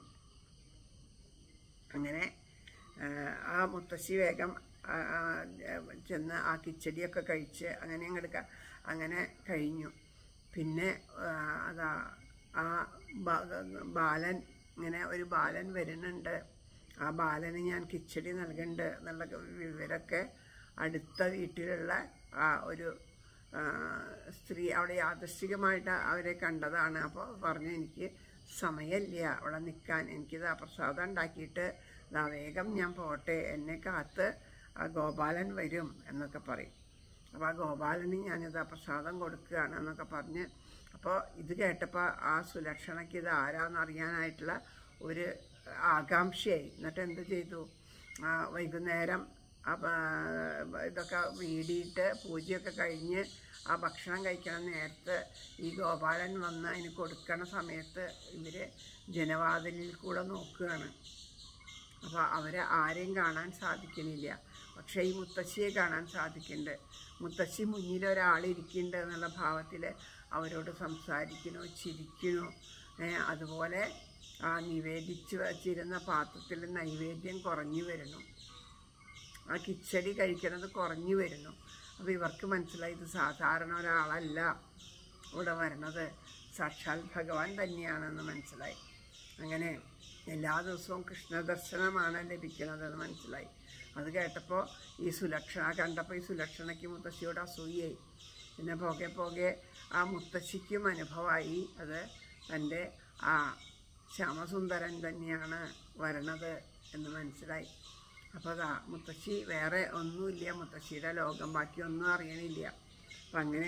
അങ്ങനെ ആ, ആ മുത്തശ്ശി വേഗം ആ, ആ, ചെന്ന് ആ കിച്ചടിയൊക്കെ കഴിച്ച് അങ്ങനെ അങ്ങെടുക്ക അങ്ങനെ കഴിഞ്ഞു പിന്നെ ആ, അതാ ആ ബാ- ബാലൻ ഇങ്ങനെ ഒരു ബാലൻ വരുന്നുണ്ട് ആ ബാലന് ഞാൻ കിച്ചടി നൽകുന്നുണ്ട് എന്നുള്ള വിവരമൊക്കെ അടുത്ത വീട്ടിലുള്ള ആ ഒരു ആ, സ്ത്രീ അവിടെ യാദൃശ്ചികമായിട്ട് അവരെ കണ്ടതാണ് അപ്പോൾ പറഞ്ഞു എനിക്ക് സമയമില്ല അവിടെ നിൽക്കാൻ എനിക്കിത് ആ പ്രസാദം ഉണ്ടാക്കിയിട്ട് ദാ വേഗം ഞാൻ പോട്ടെ എന്നെ കാത്ത് ആ ഗോപാലൻ വരും എന്നൊക്കെ പറയും അപ്പോൾ ആ ഗോപാലന് ഞാനിത് ആ പ്രസാദം കൊടുക്കുകയാണ് എന്നൊക്കെ പറഞ്ഞ് അപ്പോൾ ഇത് കേട്ടപ്പോൾ ആ സുലക്ഷണയ്ക്ക് ഇത് ആരാന്നറിയാനായിട്ടുള്ള ഒരു ആകാംക്ഷയായി എന്നിട്ട് എന്ത് ചെയ്തു ആ വൈകുന്നേരം ആ പ- ഇതൊക്കെ വീടിയിട്ട് പൂജയൊക്കെ കഴിഞ്ഞ് ആ ഭക്ഷണം കഴിക്കണ നേരത്ത് ഈ ഗോപാലൻ വന്ന് അതിന് കൊടുക്കണ സമയത്ത് ഇവർ ജനവാതിലിൽ കൂടെ നോക്കുകയാണ് അപ്പോൾ അവരെ ആരെയും കാണാൻ സാധിക്കണില്ല പക്ഷേ ഈ മുത്തശ്ശിയെ കാണാൻ സാധിക്കുന്നുണ്ട് മുത്തശ്ശി മുന്നിൽ ഒരാളിരിക്കുന്നുണ്ട് എന്നുള്ള ഭാവത്തിൽ അവരോട് സംസാരിക്കണോ ചിരിക്കണോ ഏ, അതുപോലെ ആ നിവേദിച്ച് വച്ചിരുന്ന പാത്രത്തിൽ നൈവേദ്യം കുറഞ്ഞു വരുന്നു ആ കിച്ചടി കഴിക്കണത് കുറഞ്ഞു വരുന്നു അപ്പോൾ ഇവർക്ക് മനസ്സിലായി ഇത് സാധാരണ ഒരാളല്ല ഇവിടെ വരണത് സാക്ഷാൽ ഭഗവാൻ തന്നെയാണെന്ന് മനസ്സിലായി അങ്ങനെ എല്ലാ ദിവസവും കൃഷ്ണദർശനമാണ് ലഭിക്കുന്നതെന്ന് മനസ്സിലായി അത് കേട്ടപ്പോൾ ഈ സുലക്ഷണ കണ്ടപ്പോൾ ഈ സുലക്ഷണയ്ക്ക് മുത്തശ്ശിയോട് അസൂയായി പിന്നെ പോകെ പോകെ ആ മുത്തശ്ശിക്കും അനുഭവമായി അത് തൻ്റെ ആ ശ്യാമസുന്ദരൻ തന്നെയാണ് വരണത് എന്ന് മനസ്സിലായി അപ്പോൾ അതാ മുത്തശ്ശി വേറെ ഒന്നുമില്ല മുത്തശ്ശിയുടെ ലോകം ബാക്കിയൊന്നും അറിയണില്ല അപ്പം അങ്ങനെ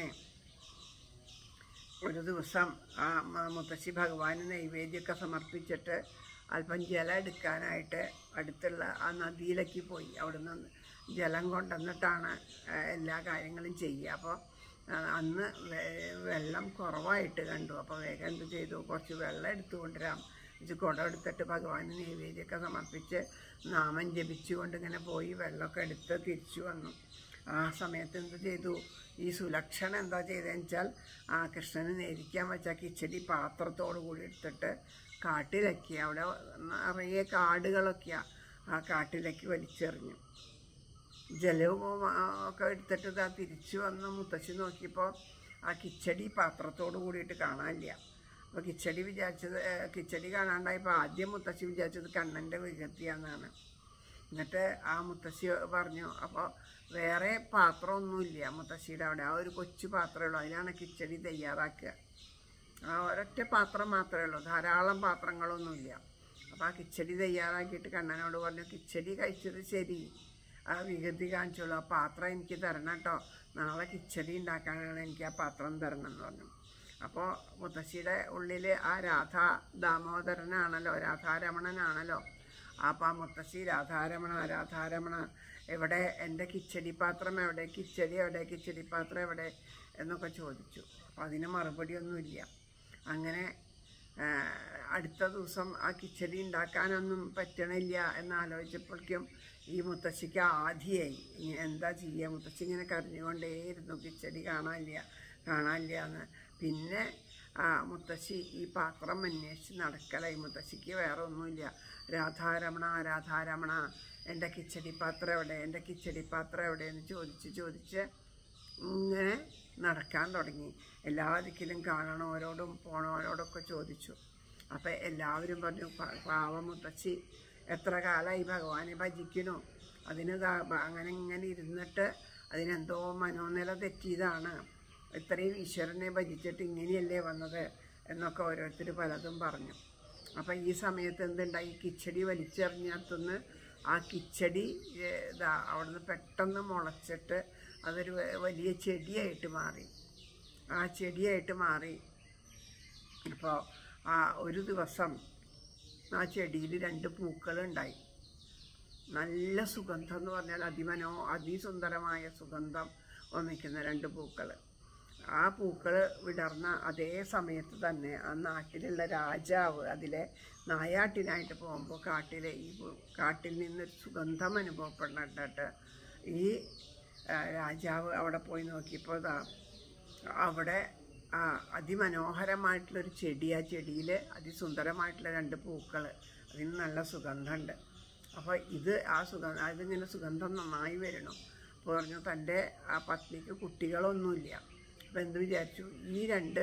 ഒരു ദിവസം ആ മ- മുത്തശ്ശി ഭഗവാന് നൈവേദ്യമൊക്കെ സമർപ്പിച്ചിട്ട് അല്പം ജലം എടുക്കാനായിട്ട് അടുത്തുള്ള ആ നദിയിലേക്ക് പോയി അവിടുന്ന് ജലം കൊണ്ടുവന്നിട്ടാണ് ആ, എല്ലാ കാര്യങ്ങളും ചെയ്യുക അപ്പോൾ അന്ന് വെ- വെള്ളം കുറവായിട്ട് കണ്ടു അപ്പോൾ വേഗം എന്ത് ചെയ്തു കുറച്ച് വെള്ളം എടുത്തു കൊണ്ടുവരാം ഇത് കുടം എടുത്തിട്ട് ഭഗവാന് നൈവേദ്യമൊക്കെ സമർപ്പിച്ച് നാമം ജപിച്ചുകൊണ്ട് ഇങ്ങനെ പോയി വെള്ളമൊക്കെ എടുത്ത് തിരിച്ചു വന്നു ആ സമയത്ത് എന്ത് ചെയ്തു ഈ സുലക്ഷണ എന്താ ചെയ്തതെന്ന് വെച്ചാൽ ആ കൃഷ്ണന് നേരിക്കാൻ വെച്ച കിച്ചടി പാത്രത്തോടു കൂടി എടുത്തിട്ട് കാട്ടിലേക്ക് അവിടെ നിറയെ കാടുകളൊക്കെയാ ആ കാട്ടിലേക്ക് വലിച്ചെറിഞ്ഞു ജലവും ആ, ഒക്കെ എടുത്തിട്ട് ഇതാ തിരിച്ചു വന്ന് മുത്തശ്ശി നോക്കിയപ്പോൾ ആ കിച്ചടി പാത്രത്തോട് കൂടിയിട്ട് കാണാനില്ല അപ്പോൾ കിച്ചടി വിചാരിച്ചത് ഏ, കിച്ചടി കാണാണ്ടായപ്പോൾ ആദ്യം മുത്തശ്ശി വിചാരിച്ചത് കണ്ണൻ്റെ വികൃതിയാണെന്നാണ് എന്നിട്ട് ആ മുത്തശ്ശി പറഞ്ഞു അപ്പോൾ വേറെ പാത്രമൊന്നുമില്ല മുത്തശ്ശിയുടെ അവിടെ ആ ഒരു കൊച്ചു പാത്രമേ ഉള്ളൂ അതിലാണ് കിച്ചടി തയ്യാറാക്കുക ആ ഒരൊറ്റ പാത്രം മാത്രമേ ഉള്ളൂ ധാരാളം പാത്രങ്ങളൊന്നുമില്ല അപ്പോൾ ആ കിച്ചടി തയ്യാറാക്കിയിട്ട് കണ്ണനോട് പറഞ്ഞു കിച്ചടി കഴിച്ചത് ശരി ആ വികൃതി കാണിച്ചോളൂ ആ പാത്രം എനിക്ക് തരണം കേട്ടോ നാളെ കിച്ചടി ഉണ്ടാക്കാനാണ് എനിക്ക് ആ പാത്രം തരണം എന്ന് പറഞ്ഞു അപ്പോൾ മുത്തശ്ശിയുടെ ഉള്ളിൽ ആ രാധാ ദാമോദരനാണല്ലോ രാധാരമണനാണല്ലോ അപ്പം ആ മുത്തശ്ശി രാധാരമണ രാധാരമണ എവിടെ എൻ്റെ കിച്ചടി പാത്രം എവിടെ കിച്ചടി എവിടെ കിച്ചടി പാത്രം എവിടെ എന്നൊക്കെ ചോദിച്ചു അപ്പം അതിന് മറുപടിയൊന്നുമില്ല അങ്ങനെ ആ, അടുത്ത ദിവസം ആ കിച്ചടി ഉണ്ടാക്കാനൊന്നും പറ്റണില്ല എന്നാലോചിച്ചപ്പോഴേക്കും ഈ മുത്തശ്ശിക്ക് ആധിയായി ഇനി എന്താ ചെയ്യുക മുത്തശ്ശി ഇങ്ങനെ കരഞ്ഞുകൊണ്ടേയിരുന്നു കിച്ചടി കാണാനില്ല കാണാനില്ല എന്ന് പിന്നെ ആ മുത്തശ്ശി ഈ പാത്രം അന്വേഷിച്ച് നടക്കലായി മുത്തശ്ശിക്ക് വേറെ ഒന്നുമില്ല രാധാരമണ രാധാരമണ എൻ്റെ കിച്ചടി പാത്രം എവിടെ എൻ്റെ കിച്ചടി പാത്രം എവിടെ എന്ന് ചോദിച്ച് ചോദിച്ച് ഇങ്ങനെ നടക്കാൻ തുടങ്ങി എല്ലാ ദിക്കിലും കാണണവരോടും പോണവരോടൊക്കെ ചോദിച്ചു അപ്പം എല്ലാവരും പറഞ്ഞു "പ- പാവം മുത്തശ്ശി എത്ര കാലമായി ഭഗവാനെ ഭജിക്കണു അതിന് ദാ- ബ- അങ്ങനെ ഇങ്ങനെ ഇരുന്നിട്ട് അതിനെന്തോ മനോനില തെറ്റിയതാണ് ഇത്രയും ഈശ്വരനെ ഭജിച്ചിട്ട് ഇങ്ങനെയല്ലേ വന്നത് എന്നൊക്കെ ഓരോരുത്തർ പലതും പറഞ്ഞു അപ്പം ഈ സമയത്ത് എന്തുണ്ടായി കിച്ചടി വലിച്ചെറിഞ്ഞത്തുനിന്ന് ആ കിച്ചടി ഏ, ഇതാ അവിടുന്ന് പെട്ടെന്ന് മുളച്ചിട്ട് അതൊരു വ- വലിയ ചെടിയായിട്ട് മാറി ആ ചെടിയായിട്ട് മാറി അപ്പോൾ ആ ഒരു ദിവസം ആ ചെടിയിൽ രണ്ട് പൂക്കളുണ്ടായി നല്ല സുഗന്ധം എന്ന് പറഞ്ഞാൽ അതിമനോ അതിസുന്ദരമായ സുഗന്ധം വമിക്കുന്ന രണ്ട് പൂക്കൾ ആ പൂക്കൾ വിടർന്ന അതേ സമയത്ത് തന്നെ ആ നാട്ടിലുള്ള രാജാവ് അതിലെ നായാട്ടിനായിട്ട് പോകുമ്പോൾ കാട്ടിലെ ഈ പൂ- കാട്ടിൽ നിന്നൊരു സുഗന്ധം അനുഭവപ്പെടുന്നുണ്ടിട്ട് ഈ ആ, രാജാവ് അവിടെ പോയി നോക്കിയപ്പോൾ ഇതാ അവിടെ ആ അതിമനോഹരമായിട്ടുള്ളൊരു ചെടി ആ ചെടിയിൽ അതിസുന്ദരമായിട്ടുള്ള രണ്ട് പൂക്കൾ അതിന് നല്ല സുഗന്ധമുണ്ട് അപ്പോൾ ഇത് ആ സുഗന്ധം അതിങ്ങനെ സുഗന്ധം നന്നായി വരണം അപ്പോൾ പറഞ്ഞു തൻ്റെ ആ പത്നിക്ക് കുട്ടികളൊന്നുമില്ല അപ്പോൾ എന്ത് വിചാരിച്ചു ഈ രണ്ട്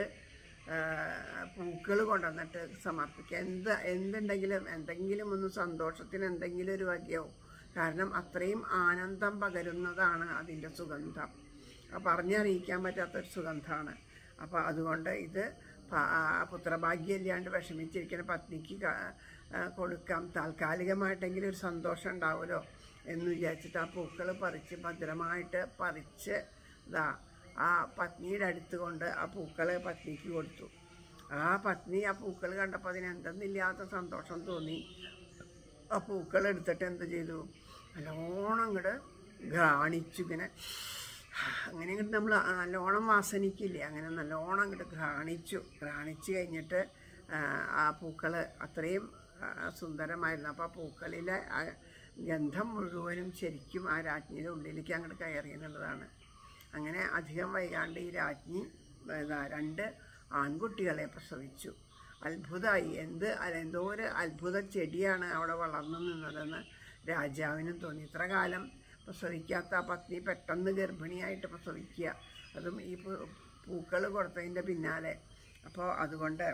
പൂക്കൾ കൊണ്ടുവന്നിട്ട് സമർപ്പിക്കുക എന്ത് എന്തുണ്ടെങ്കിലും എന്തെങ്കിലും ഒന്ന് സന്തോഷത്തിന് എന്തെങ്കിലും ഒരു വകയാവും കാരണം അത്രയും ആനന്ദം പകരുന്നതാണ് അതിൻ്റെ സുഗന്ധം ആ പറഞ്ഞറിയിക്കാൻ പറ്റാത്തൊരു സുഗന്ധമാണ് അപ്പോൾ അതുകൊണ്ട് ഇത് പ- ആ പുത്രഭാഗ്യമില്ലാണ്ട് വിഷമിച്ചിരിക്കുന്ന പത്നിക്ക് ക- ആ, കൊടുക്കാം താൽക്കാലികമായിട്ടെങ്കിലും ഒരു സന്തോഷം ഉണ്ടാവുമല്ലോ എന്ന് വിചാരിച്ചിട്ട് ആ പൂക്കൾ പറിച്ച് ഭദ്രമായിട്ട് പറിച്ച് ഇതാ ആ പത്നിയുടെ അടുത്ത് കൊണ്ട് ആ പൂക്കൾ പത്നിക്ക് കൊടുത്തു ആ പത്നി ആ പൂക്കൾ കണ്ടപ്പോൾ അതിന് എന്തെന്നില്ലാത്ത സന്തോഷം തോന്നി ആ പൂക്കൾ എടുത്തിട്ട് എന്ത് ചെയ്തു നല്ലോണം ഇങ്ങോട്ട് ഘ്രാണിച്ചു ഇങ്ങനെ അങ്ങനെ ഇങ്ങോട്ട് നമ്മൾ നല്ലോണം വാസനിക്കില്ലേ അങ്ങനെ നല്ലോണം ഇങ്ങോട്ട് ഘ്രാണിച്ചു ഘ്രാണിച്ച് കഴിഞ്ഞിട്ട് ആ, ആ പൂക്കൾ അത്രയും ആ, സുന്ദരമായിരുന്നു അപ്പോൾ ആ പൂക്കളിലെ ആ ഗന്ധം മുഴുവനും ശരിക്കും ആ രാജ്ഞിയുടെ ഉള്ളിലേക്ക് അങ്ങോട്ട് കയറി എന്നുള്ളതാണ് അങ്ങനെ അധികം വൈകാണ്ട് ഈ രാജ്ഞി ഇതാ രണ്ട് ആൺകുട്ടികളെ പ്രസവിച്ചു അത്ഭുതമായി എന്ത് അ- എന്തോ ഒരു അത്ഭുത ചെടിയാണ് അവിടെ വളർന്നു നിന്നതെന്ന് രാജാവിനും തോന്നി ഇത്ര കാലം പ്രസവിക്കാത്ത ആ പത്നി പെട്ടെന്ന് ഗർഭിണിയായിട്ട് പ്രസവിക്കുക അതും ഈ പൂക്കൾ കൊടുത്തതിൻ്റെ പിന്നാലെ അപ്പോൾ അതുകൊണ്ട്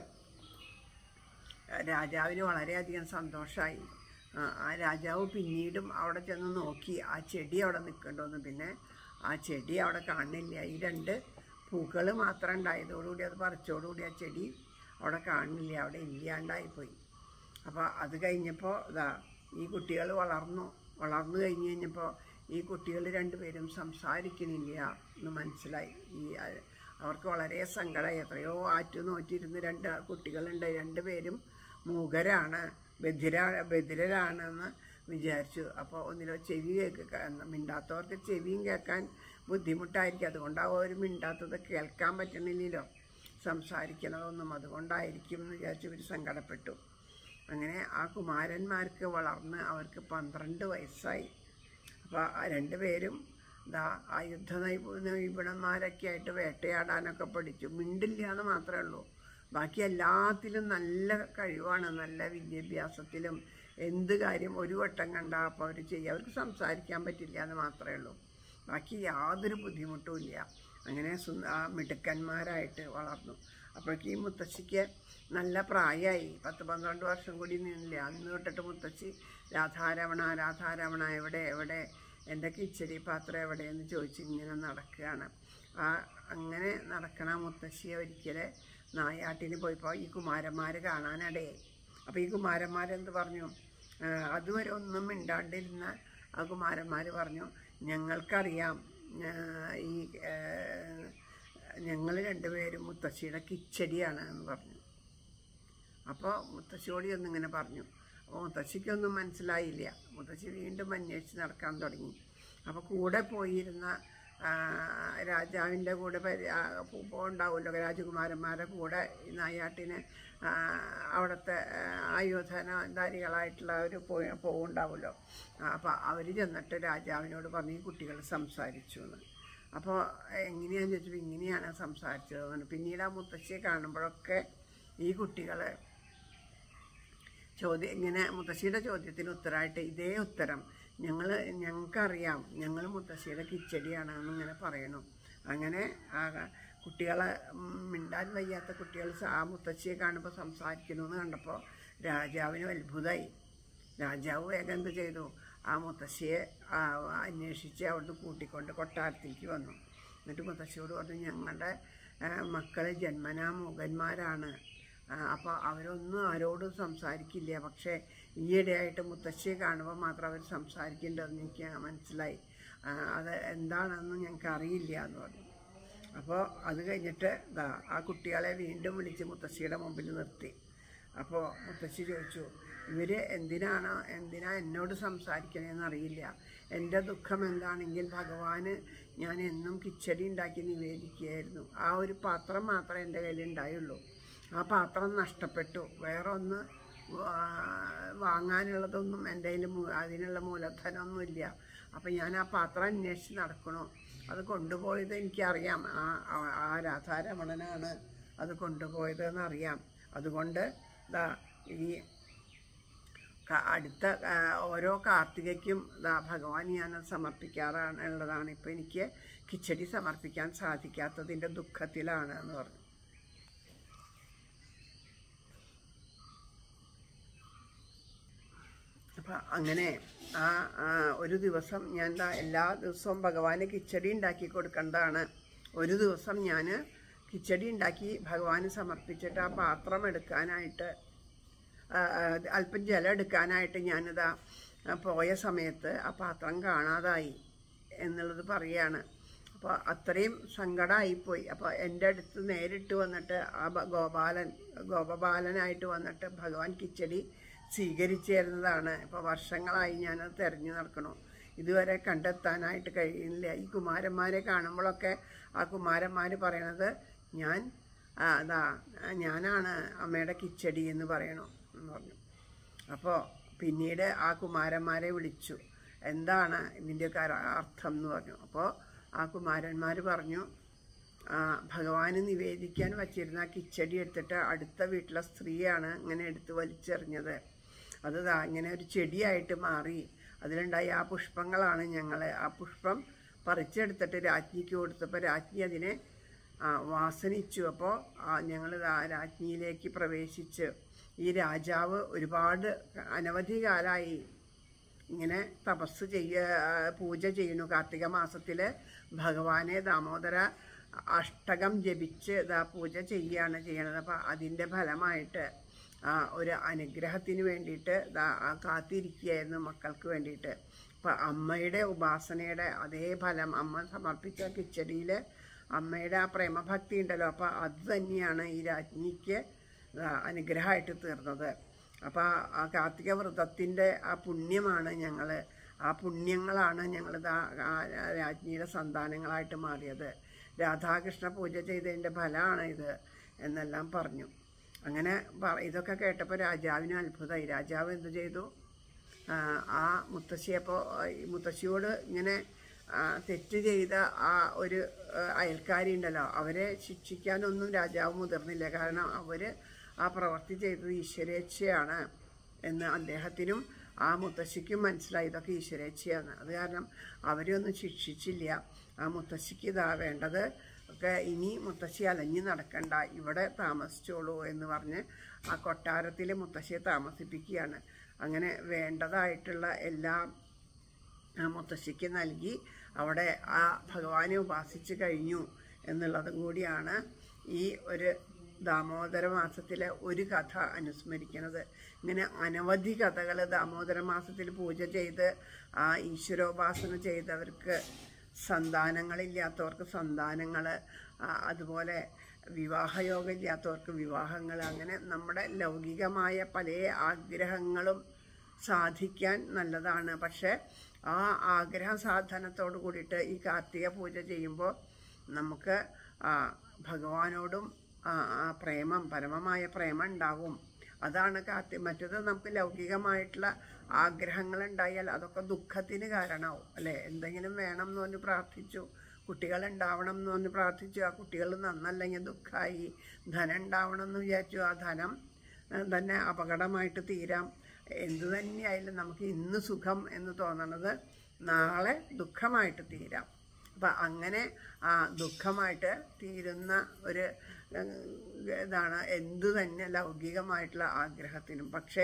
രാജാവിന് വളരെയധികം സന്തോഷമായി ആ രാജാവ് പിന്നീടും അവിടെ ചെന്ന് നോക്കി ആ ചെടി അവിടെ നിൽക്കണ്ടോന്ന് പിന്നെ ആ ചെടി അവിടെ കാണുന്നില്ല ഈ രണ്ട് പൂക്കൾ മാത്രം ഉണ്ടായതോടുകൂടി അത് പറിച്ചോടുകൂടി ആ ചെടി അവിടെ കാണില്ല അവിടെ ഇല്ലാണ്ടായിപ്പോയി അപ്പോൾ അത് കഴിഞ്ഞപ്പോൾ ഇതാ ഈ കുട്ടികൾ വളർന്നു വളർന്നു കഴിഞ്ഞ് കഴിഞ്ഞപ്പോൾ ഈ കുട്ടികൾ രണ്ടുപേരും സംസാരിക്കണില്ല എന്ന് മനസ്സിലായി ഈ അ- അവർക്ക് വളരെ സങ്കടമായി എത്രയോ ആറ്റു നോറ്റിരുന്ന് രണ്ട് കുട്ടികളുണ്ട് രണ്ടുപേരും മൂകരാണ് ബധിര ബധിരരാണെന്ന് വിചാരിച്ചു അപ്പോൾ ഒന്നിലോ ചെവി കേൾക്കുക മിണ്ടാത്തവർക്ക് ചെവിയും കേൾക്കാൻ ബുദ്ധിമുട്ടായിരിക്കും അതുകൊണ്ടാവും അവർ മിണ്ടാത്തത് കേൾക്കാൻ പറ്റണില്ലല്ലോ സംസാരിക്കണതൊന്നും അതുകൊണ്ടായിരിക്കും എന്ന് വിചാരിച്ച് ഇവർ സങ്കടപ്പെട്ടു അങ്ങനെ ആ കുമാരന്മാർക്ക് വളർന്ന് അവർക്ക് പന്ത്രണ്ട് വയസ്സായി അപ്പോൾ ആ രണ്ടുപേരും ദാ ആ യുദ്ധ നൈപു നിപുണന്മാരൊക്കെ ആയിട്ട് വേട്ടയാടാനൊക്കെ പഠിച്ചു മിണ്ടില്ല എന്ന് മാത്രമേ ഉള്ളൂ ബാക്കി എല്ലാത്തിലും നല്ല കഴിവാണ് നല്ല വിദ്യാഭ്യാസത്തിലും എന്ത് കാര്യം ഒരു വട്ടം കണ്ടാൽ അപ്പോൾ അവർ ചെയ്യുക അവർക്ക് സംസാരിക്കാൻ പറ്റില്ല എന്ന് മാത്രമേ ഉള്ളൂ ബാക്കി യാതൊരു ബുദ്ധിമുട്ടും ഇല്ല അങ്ങനെ സുന്ദ ആ മിടുക്കന്മാരായിട്ട് വളർന്നു അപ്പോഴേക്ക് ഈ മുത്തശ്ശിക്ക് നല്ല പ്രായമായി പത്ത് പന്ത്രണ്ട് വർഷം കൂടി നിന്നില്ല അന്ന് തൊട്ടിട്ട് മുത്തശ്ശി രാധാരമണ രാധാരമണ എവിടെ എവിടെ എൻ്റെ കിച്ചടി പാത്രം എവിടെയെന്ന് ചോദിച്ച് ഇങ്ങനെ നടക്കുകയാണ് ആ അങ്ങനെ നടക്കണ മുത്തശ്ശിയെ ഒരിക്കൽ നായാട്ടിന് പോയപ്പോൾ ഈ കുമാരന്മാർ കാണാനിടയായി അപ്പോൾ ഈ കുമാരന്മാരെന്ത് പറഞ്ഞു ആ, അതുവരെ ഒന്നും മിണ്ടാണ്ടിരുന്ന ആ കുമാരന്മാർ പറഞ്ഞു ഞങ്ങൾക്കറിയാം ആ, ഈ ഞങ്ങൾ രണ്ടുപേരും മുത്തശ്ശിയുടെ കിച്ചടിയാണ് എന്ന് പറഞ്ഞു അപ്പോൾ മുത്തശ്ശിയോട് ചെന്നിങ്ങനെ പറഞ്ഞു അപ്പോൾ മുത്തശ്ശിക്കൊന്നും മനസ്സിലായില്ല മുത്തശ്ശി വീണ്ടും അന്വേഷിച്ച് നടക്കാൻ തുടങ്ങി അപ്പോൾ കൂടെ പോയിരുന്ന ആ, രാജാവിൻ്റെ കൂടെ പരി- ആ, പോ- ഉണ്ടാവുമല്ലോ രാജകുമാരന്മാരുടെ കൂടെ ഈ നായാട്ടിന് ആ, അവിടുത്തെ ആ, ആയുധനധാരികളായിട്ടുള്ള ഒരു പോയി പോകുണ്ടാവുമല്ലോ അപ്പോൾ അവർ ചെന്നിട്ട് രാജാവിനോട് പറഞ്ഞ് ഈ കുട്ടികൾ സംസാരിച്ചു എന്ന് അപ്പോൾ എങ്ങനെയാണെന്ന് ചോദിച്ചപ്പോൾ ഇങ്ങനെയാണ് സംസാരിച്ചത് എന്ന്. പിന്നീട് ആ മുത്തശ്ശിയെ കാണുമ്പോഴൊക്കെ ഈ കുട്ടികൾ ചോദ്യം ഇങ്ങനെ മുത്തശ്ശിയുടെ ചോദ്യത്തിന് ഉത്തരമായിട്ട് ഇതേ ഉത്തരം ഞങ്ങൾ ഞങ്ങൾക്കറിയാം ഞങ്ങൾ മുത്തശ്ശിയുടെ കിച്ചടിയാണ് എന്നിങ്ങനെ പറയണു അങ്ങനെ ആ കുട്ടികളെ ഉം, മിണ്ടാൻ വയ്യാത്ത കുട്ടികൾ സ- ആ മുത്തശ്ശിയെ കാണുമ്പോൾ സംസാരിക്കുന്നു എന്ന് കണ്ടപ്പോൾ രാജാവിന് അത്ഭുതമായി രാജാവ് വേഗം എന്ത് ചെയ്തു ആ മുത്തശ്ശിയെ ആ, അന്വേഷിച്ച് അവിടുന്ന് കൂട്ടിക്കൊണ്ട് കൊട്ടാരത്തിലേക്ക് വന്നു എന്നിട്ട് മുത്തശ്ശിയോട് പറഞ്ഞു ഞങ്ങളുടെ മക്കൾ ജന്മനാ മൂകന്മാരാണ് അപ്പോൾ അവരൊന്നും ആരോടും സംസാരിക്കില്ല പക്ഷേ ഈയിടെയായിട്ട് മുത്തശ്ശിയെ കാണുമ്പോൾ മാത്രം അവർ സംസാരിക്കേണ്ടതെന്ന് എനിക്ക് മനസ്സിലായി ആ, അത് എന്താണെന്ന് ഞങ്ങൾക്ക് അറിയില്ല എന്ന് പറഞ്ഞു അപ്പോൾ അത് കഴിഞ്ഞിട്ട് ദാ ആ കുട്ടികളെ വീണ്ടും വിളിച്ച് മുത്തശ്ശിയുടെ മുമ്പിൽ നിർത്തി അപ്പോൾ മുത്തശ്ശി ചോദിച്ചു ഇവർ എന്തിനാണ് എന്തിനാ എന്നോട് സംസാരിക്കണേന്ന് അറിയില്ല എൻ്റെ ദുഃഖം എന്താണെങ്കിൽ ഭഗവാന് ഞാൻ എന്നും കിച്ചടി ഉണ്ടാക്കി നിവേദിക്കുകയായിരുന്നു ആ ഒരു പാത്രം മാത്രമേ എൻ്റെ കയ്യിൽ ഉണ്ടായുള്ളൂ ആ പാത്രം നഷ്ടപ്പെട്ടു വേറെ ഒന്ന് വാ- വാങ്ങാനുള്ളതൊന്നും എൻ്റെ കയ്യിൽ മൂ- അതിനുള്ള മൂലധനമൊന്നുമില്ല അപ്പം ഞാൻ ആ പാത്രം അന്വേഷിച്ച് നടക്കണു അത് കൊണ്ടുപോയത് എനിക്കറിയാം ആ ആ- ആ രാധാരമണനാണ് അത് കൊണ്ടുപോയത് എന്നറിയാം അതുകൊണ്ട് ദാ ഈ ക- അടുത്ത ആ, ഓരോ കാർത്തികയ്ക്കും ദാ ഭഗവാൻ ഞാൻ സമർപ്പിക്കാറാണ് ഉള്ളതാണ് ഇപ്പം എനിക്ക് കിച്ചടി സമർപ്പിക്കാൻ സാധിക്കാത്തതിൻ്റെ ദുഃഖത്തിലാണ് എന്ന് പറഞ്ഞു അപ്പം അങ്ങനെ ആ ആ, ഒരു ദിവസം ഞാൻ ദാ എല്ലാ ദിവസവും ഭഗവാന് കിച്ചടി ഉണ്ടാക്കി കൊടുക്കേണ്ടതാണ് ഒരു ദിവസം ഞാൻ കിച്ചടി ഉണ്ടാക്കി ഭഗവാന് സമർപ്പിച്ചിട്ട് ആ പാത്രം എടുക്കാനായിട്ട് ആ, ആ, അല്പം ജലം എടുക്കാനായിട്ട് ഞാനിതാ ആ, പോയ സമയത്ത് ആ പാത്രം കാണാതായി എന്നുള്ളത് പറയാണ് അപ്പോൾ അത്രയും സങ്കടമായിപ്പോയി അപ്പോൾ എൻ്റെ അടുത്ത് നേരിട്ട് വന്നിട്ട് ആ ബ- ഗോപാലൻ ഗോപബാലനായിട്ട് വന്നിട്ട് ഭഗവാൻ കിച്ചടി സ്വീകരിച്ചു തരുന്നതാണ് ഇപ്പോൾ വർഷങ്ങളായി ഞാനത് തിരഞ്ഞു നടക്കണു ഇതുവരെ കണ്ടെത്താനായിട്ട് കഴിയുന്നില്ല ഈ കുമാരന്മാരെ കാണുമ്പോഴൊക്കെ ആ കുമാരന്മാർ പറയണത് ഞാൻ ആ, അതാ ഞാനാണ് അമ്മയുടെ കിച്ചടി എന്ന് പറയണു എന്ന് പറഞ്ഞു അപ്പോൾ പിന്നീട് ആ കുമാരന്മാരെ വിളിച്ചു എന്താണ് ഇതിൻ്റെയൊക്കെ അര- അർത്ഥം എന്ന് പറഞ്ഞു അപ്പോൾ ആ കുമാരന്മാർ പറഞ്ഞു ആ, ഭഗവാന് നിവേദിക്കാൻ വച്ചിരുന്ന ആ കിച്ചടി എടുത്തിട്ട് അടുത്ത വീട്ടിലെ സ്ത്രീയാണ് ഇങ്ങനെ എടുത്ത് വലിച്ചെറിഞ്ഞത് അത് ദാ ഇങ്ങനെ ഒരു ചെടിയായിട്ട് മാറി അതിലുണ്ടായ ആ പുഷ്പങ്ങളാണ് ഞങ്ങൾ ആ പുഷ്പം പറിച്ചെടുത്തിട്ട് രാജ്ഞിക്ക് കൊടുത്തപ്പോൾ രാജ്ഞി അതിനെ ആ, വാസനിച്ചു അപ്പോൾ ഞങ്ങൾ രാജ്ഞിയിലേക്ക് പ്രവേശിച്ച് ഈ രാജാവ് ഒരുപാട് അനവധി കാലമായി ഇങ്ങനെ തപസ് ചെയ്യ പൂജ ചെയ്യുന്നു കാർത്തിക മാസത്തിൽ ഭഗവാനെ ദാമോദര അഷ്ടകം ജപിച്ച് ഇതാ പൂജ ചെയ്യാണ് ചെയ്യണത് അപ്പം അതിൻ്റെ ഫലമായിട്ട് ആ ഒരു അനുഗ്രഹത്തിന് വേണ്ടിയിട്ട് ദാ ആ കാത്തിരിക്കുകയായിരുന്നു മക്കൾക്ക് വേണ്ടിയിട്ട് അപ്പം അമ്മയുടെ ഉപാസനയുടെ അതേ ഫലം അമ്മ സമർപ്പിച്ച കിച്ചടിയിൽ അമ്മയുടെ ആ പ്രേമഭക്തി ഉണ്ടല്ലോ അപ്പം അത് തന്നെയാണ് ഈ രാജ്ഞിക്ക് ദാ അനുഗ്രഹമായിട്ട് തീർന്നത് അപ്പം ആ കാർത്തിക വ്രതത്തിൻ്റെ ആ പുണ്യമാണ് ഞങ്ങൾ ആ പുണ്യങ്ങളാണ് ഞങ്ങൾ രാജ്ഞിയുടെ സന്താനങ്ങളായിട്ട് മാറിയത് രാധാകൃഷ്ണ പൂജ ചെയ്തതിൻ്റെ ഫലമാണ് ഇത് എന്നെല്ലാം പറഞ്ഞു അങ്ങനെ പ- ഇതൊക്കെ കേട്ടപ്പോൾ രാജാവിന് അത്ഭുതമായി രാജാവ് എന്ത് ചെയ്തു ആ, ആ മുത്തശ്ശിയപ്പോൾ ഈ മുത്തശ്ശിയോട് ഇങ്ങനെ ആ, തെറ്റ് ചെയ്ത ആ ഒരു ആ, അയൽക്കാരി ഉണ്ടല്ലോ അവരെ ശിക്ഷിക്കാനൊന്നും രാജാവ് മുതിർന്നില്ല കാരണം അവർ ആ പ്രവൃത്തി ചെയ്തത് ഈശ്വരേച്ഛയാണ് എന്ന് അദ്ദേഹത്തിനും ആ മുത്തശ്ശിക്കും മനസ്സിലായി ഇതൊക്കെ ഈശ്വരേച്ഛയാണ് അത് കാരണം അവരെ ഒന്നും ശിക്ഷിച്ചില്ല ആ മുത്തശ്ശിക്ക് ഇതാ വേണ്ടത് ഒക്കെ ഇനി മുത്തശ്ശി അലഞ്ഞു നടക്കണ്ട ഇവിടെ താമസിച്ചോളൂ എന്ന് പറഞ്ഞ് ആ കൊട്ടാരത്തിൽ മുത്തശ്ശിയെ താമസിപ്പിക്കുകയാണ് അങ്ങനെ വേണ്ടതായിട്ടുള്ള എല്ലാം ആ മുത്തശ്ശിക്ക് നൽകി അവിടെ ആ ഭഗവാനെ ഉപാസിച്ച് കഴിഞ്ഞു എന്നുള്ളതും കൂടിയാണ് ഈ ഒരു ദാമോദര മാസത്തിലെ ഒരു കഥ അനുസ്മരിക്കുന്നത് ഇങ്ങനെ അനവധി കഥകൾ ദാമോദര മാസത്തിൽ പൂജ ചെയ്ത് ആ ഈശ്വരോപാസന ചെയ്തവർക്ക് സന്താനങ്ങളില്ലാത്തവർക്ക് സന്താനങ്ങൾ അതുപോലെ വിവാഹയോഗം ഇല്ലാത്തവർക്ക് വിവാഹങ്ങൾ അങ്ങനെ നമ്മുടെ ലൗകികമായ പല ആഗ്രഹങ്ങളും സാധിക്കാൻ നല്ലതാണ് പക്ഷെ ആ ആഗ്രഹ സാധനത്തോട് കൂടിയിട്ട് ഈ കാർത്തിക പൂജ ചെയ്യുമ്പോൾ നമുക്ക് ആ, ഭഗവാനോടും ആ, ആ പ്രേമം പരമമായ പ്രേമം ഉണ്ടാകും അതാണ് കാർത്തി മറ്റത് നമുക്ക് ലൗകികമായിട്ടുള്ള ആഗ്രഹങ്ങൾ ഉണ്ടായാൽ അതൊക്കെ ദുഃഖത്തിന് കാരണമാവും അല്ലേ എന്തെങ്കിലും വേണം എന്ന് പറഞ്ഞ് പ്രാർത്ഥിച്ചു കുട്ടികൾ ഉണ്ടാവണം എന്ന് പറഞ്ഞ് പ്രാർത്ഥിച്ചു ആ കുട്ടികൾ നന്നല്ലെങ്കിൽ ദുഃഖമായി ധനം ഉണ്ടാവണം എന്ന് വിചാരിച്ചു ആ ധനം ഏഹ്, തന്നെ അപകടമായിട്ട് തീരാം എന്തു തന്നെയായാലും നമുക്ക് ഇന്ന് സുഖം എന്ന് തോന്നണത് നാളെ ദുഃഖമായിട്ട് തീരാം അപ്പം അങ്ങനെ ആ ദുഃഖമായിട്ട് തീരുന്ന ഒരു ഏഹ്, ഇതാണ് എന്തു തന്നെ ലൗകികമായിട്ടുള്ള ആഗ്രഹത്തിനും പക്ഷേ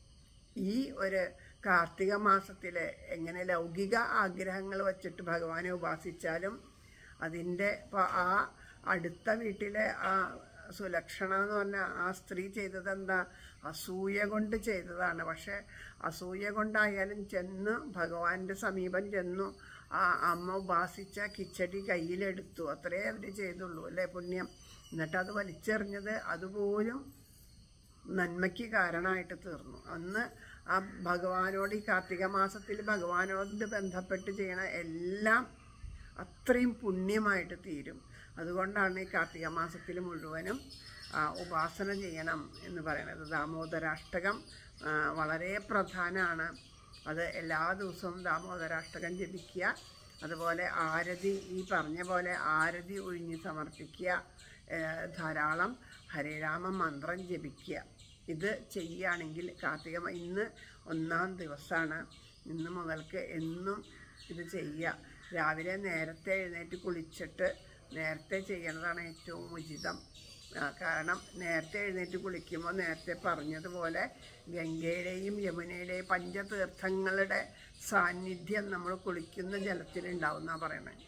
ഈ ഒരു കാർത്തിക മാസത്തിൽ എങ്ങനെ ലൗകിക ആഗ്രഹങ്ങൾ വച്ചിട്ട് ഭഗവാനെ ഉപാസിച്ചാലും അതിൻ്റെ ഇപ്പോൾ ആ അടുത്ത വീട്ടിലെ ആ സുലക്ഷണ എന്ന് പറഞ്ഞ ആ സ്ത്രീ ചെയ്തത് എന്താ അസൂയ കൊണ്ട് ചെയ്തതാണ് പക്ഷെ അസൂയ കൊണ്ടായാലും ചെന്ന് ഭഗവാന്റെ സമീപം ചെന്നു ആ അമ്മ ഉപാസിച്ച കിച്ചടി കയ്യിലെടുത്തു അത്രേ അവർ ചെയ്തുള്ളൂ അല്ലേ പുണ്യം എന്നിട്ട് അത് വലിച്ചെറിഞ്ഞത് അതുപോലും നന്മയ്ക്ക് കാരണമായിട്ട് തീർന്നു അന്ന് ആ ഭഗവാനോട് ഈ കാർത്തിക മാസത്തിൽ ഭഗവാനോട് ബന്ധപ്പെട്ട് ചെയ്യണ എല്ലാം അത്രയും പുണ്യമായിട്ട് തീരും അതുകൊണ്ടാണ് ഈ കാർത്തിക മാസത്തിൽ മുഴുവനും ആ, ഉപാസന ചെയ്യണം എന്ന് പറയുന്നത് ദാമോദരാഷ്ടകം ആ, വളരെ പ്രധാനമാണ് അത് എല്ലാ ദിവസവും ദാമോദരാഷ്ടകം ജപിക്കുക അതുപോലെ ആരതി ഈ പറഞ്ഞ പോലെ ആരതി ഒഴിഞ്ഞ് സമർപ്പിക്കുക ഏഹ് ധാരാളം ഹരിരാമ മന്ത്രം ജപിക്കുക ഇത് ചെയ്യുകയാണെങ്കിൽ കാർത്തിക മ- ഇന്ന് ഒന്നാം ദിവസമാണ് ഇന്ന് മുതൽക്ക് എന്നും ഇത് ചെയ്യുക രാവിലെ നേരത്തെ എഴുന്നേറ്റ് കുളിച്ചിട്ട് നേരത്തെ ചെയ്യണതാണ് ഏറ്റവും ഉചിതം ആ, കാരണം നേരത്തെ എഴുന്നേറ്റ് കുളിക്കുമ്പോൾ നേരത്തെ പറഞ്ഞതുപോലെ ഗംഗയുടെയും യമുനയുടെയും പഞ്ചതീർത്ഥങ്ങളുടെ സാന്നിധ്യം നമ്മൾ കുളിക്കുന്ന ജലത്തിലുണ്ടാവും എന്നാണ് പറയണത്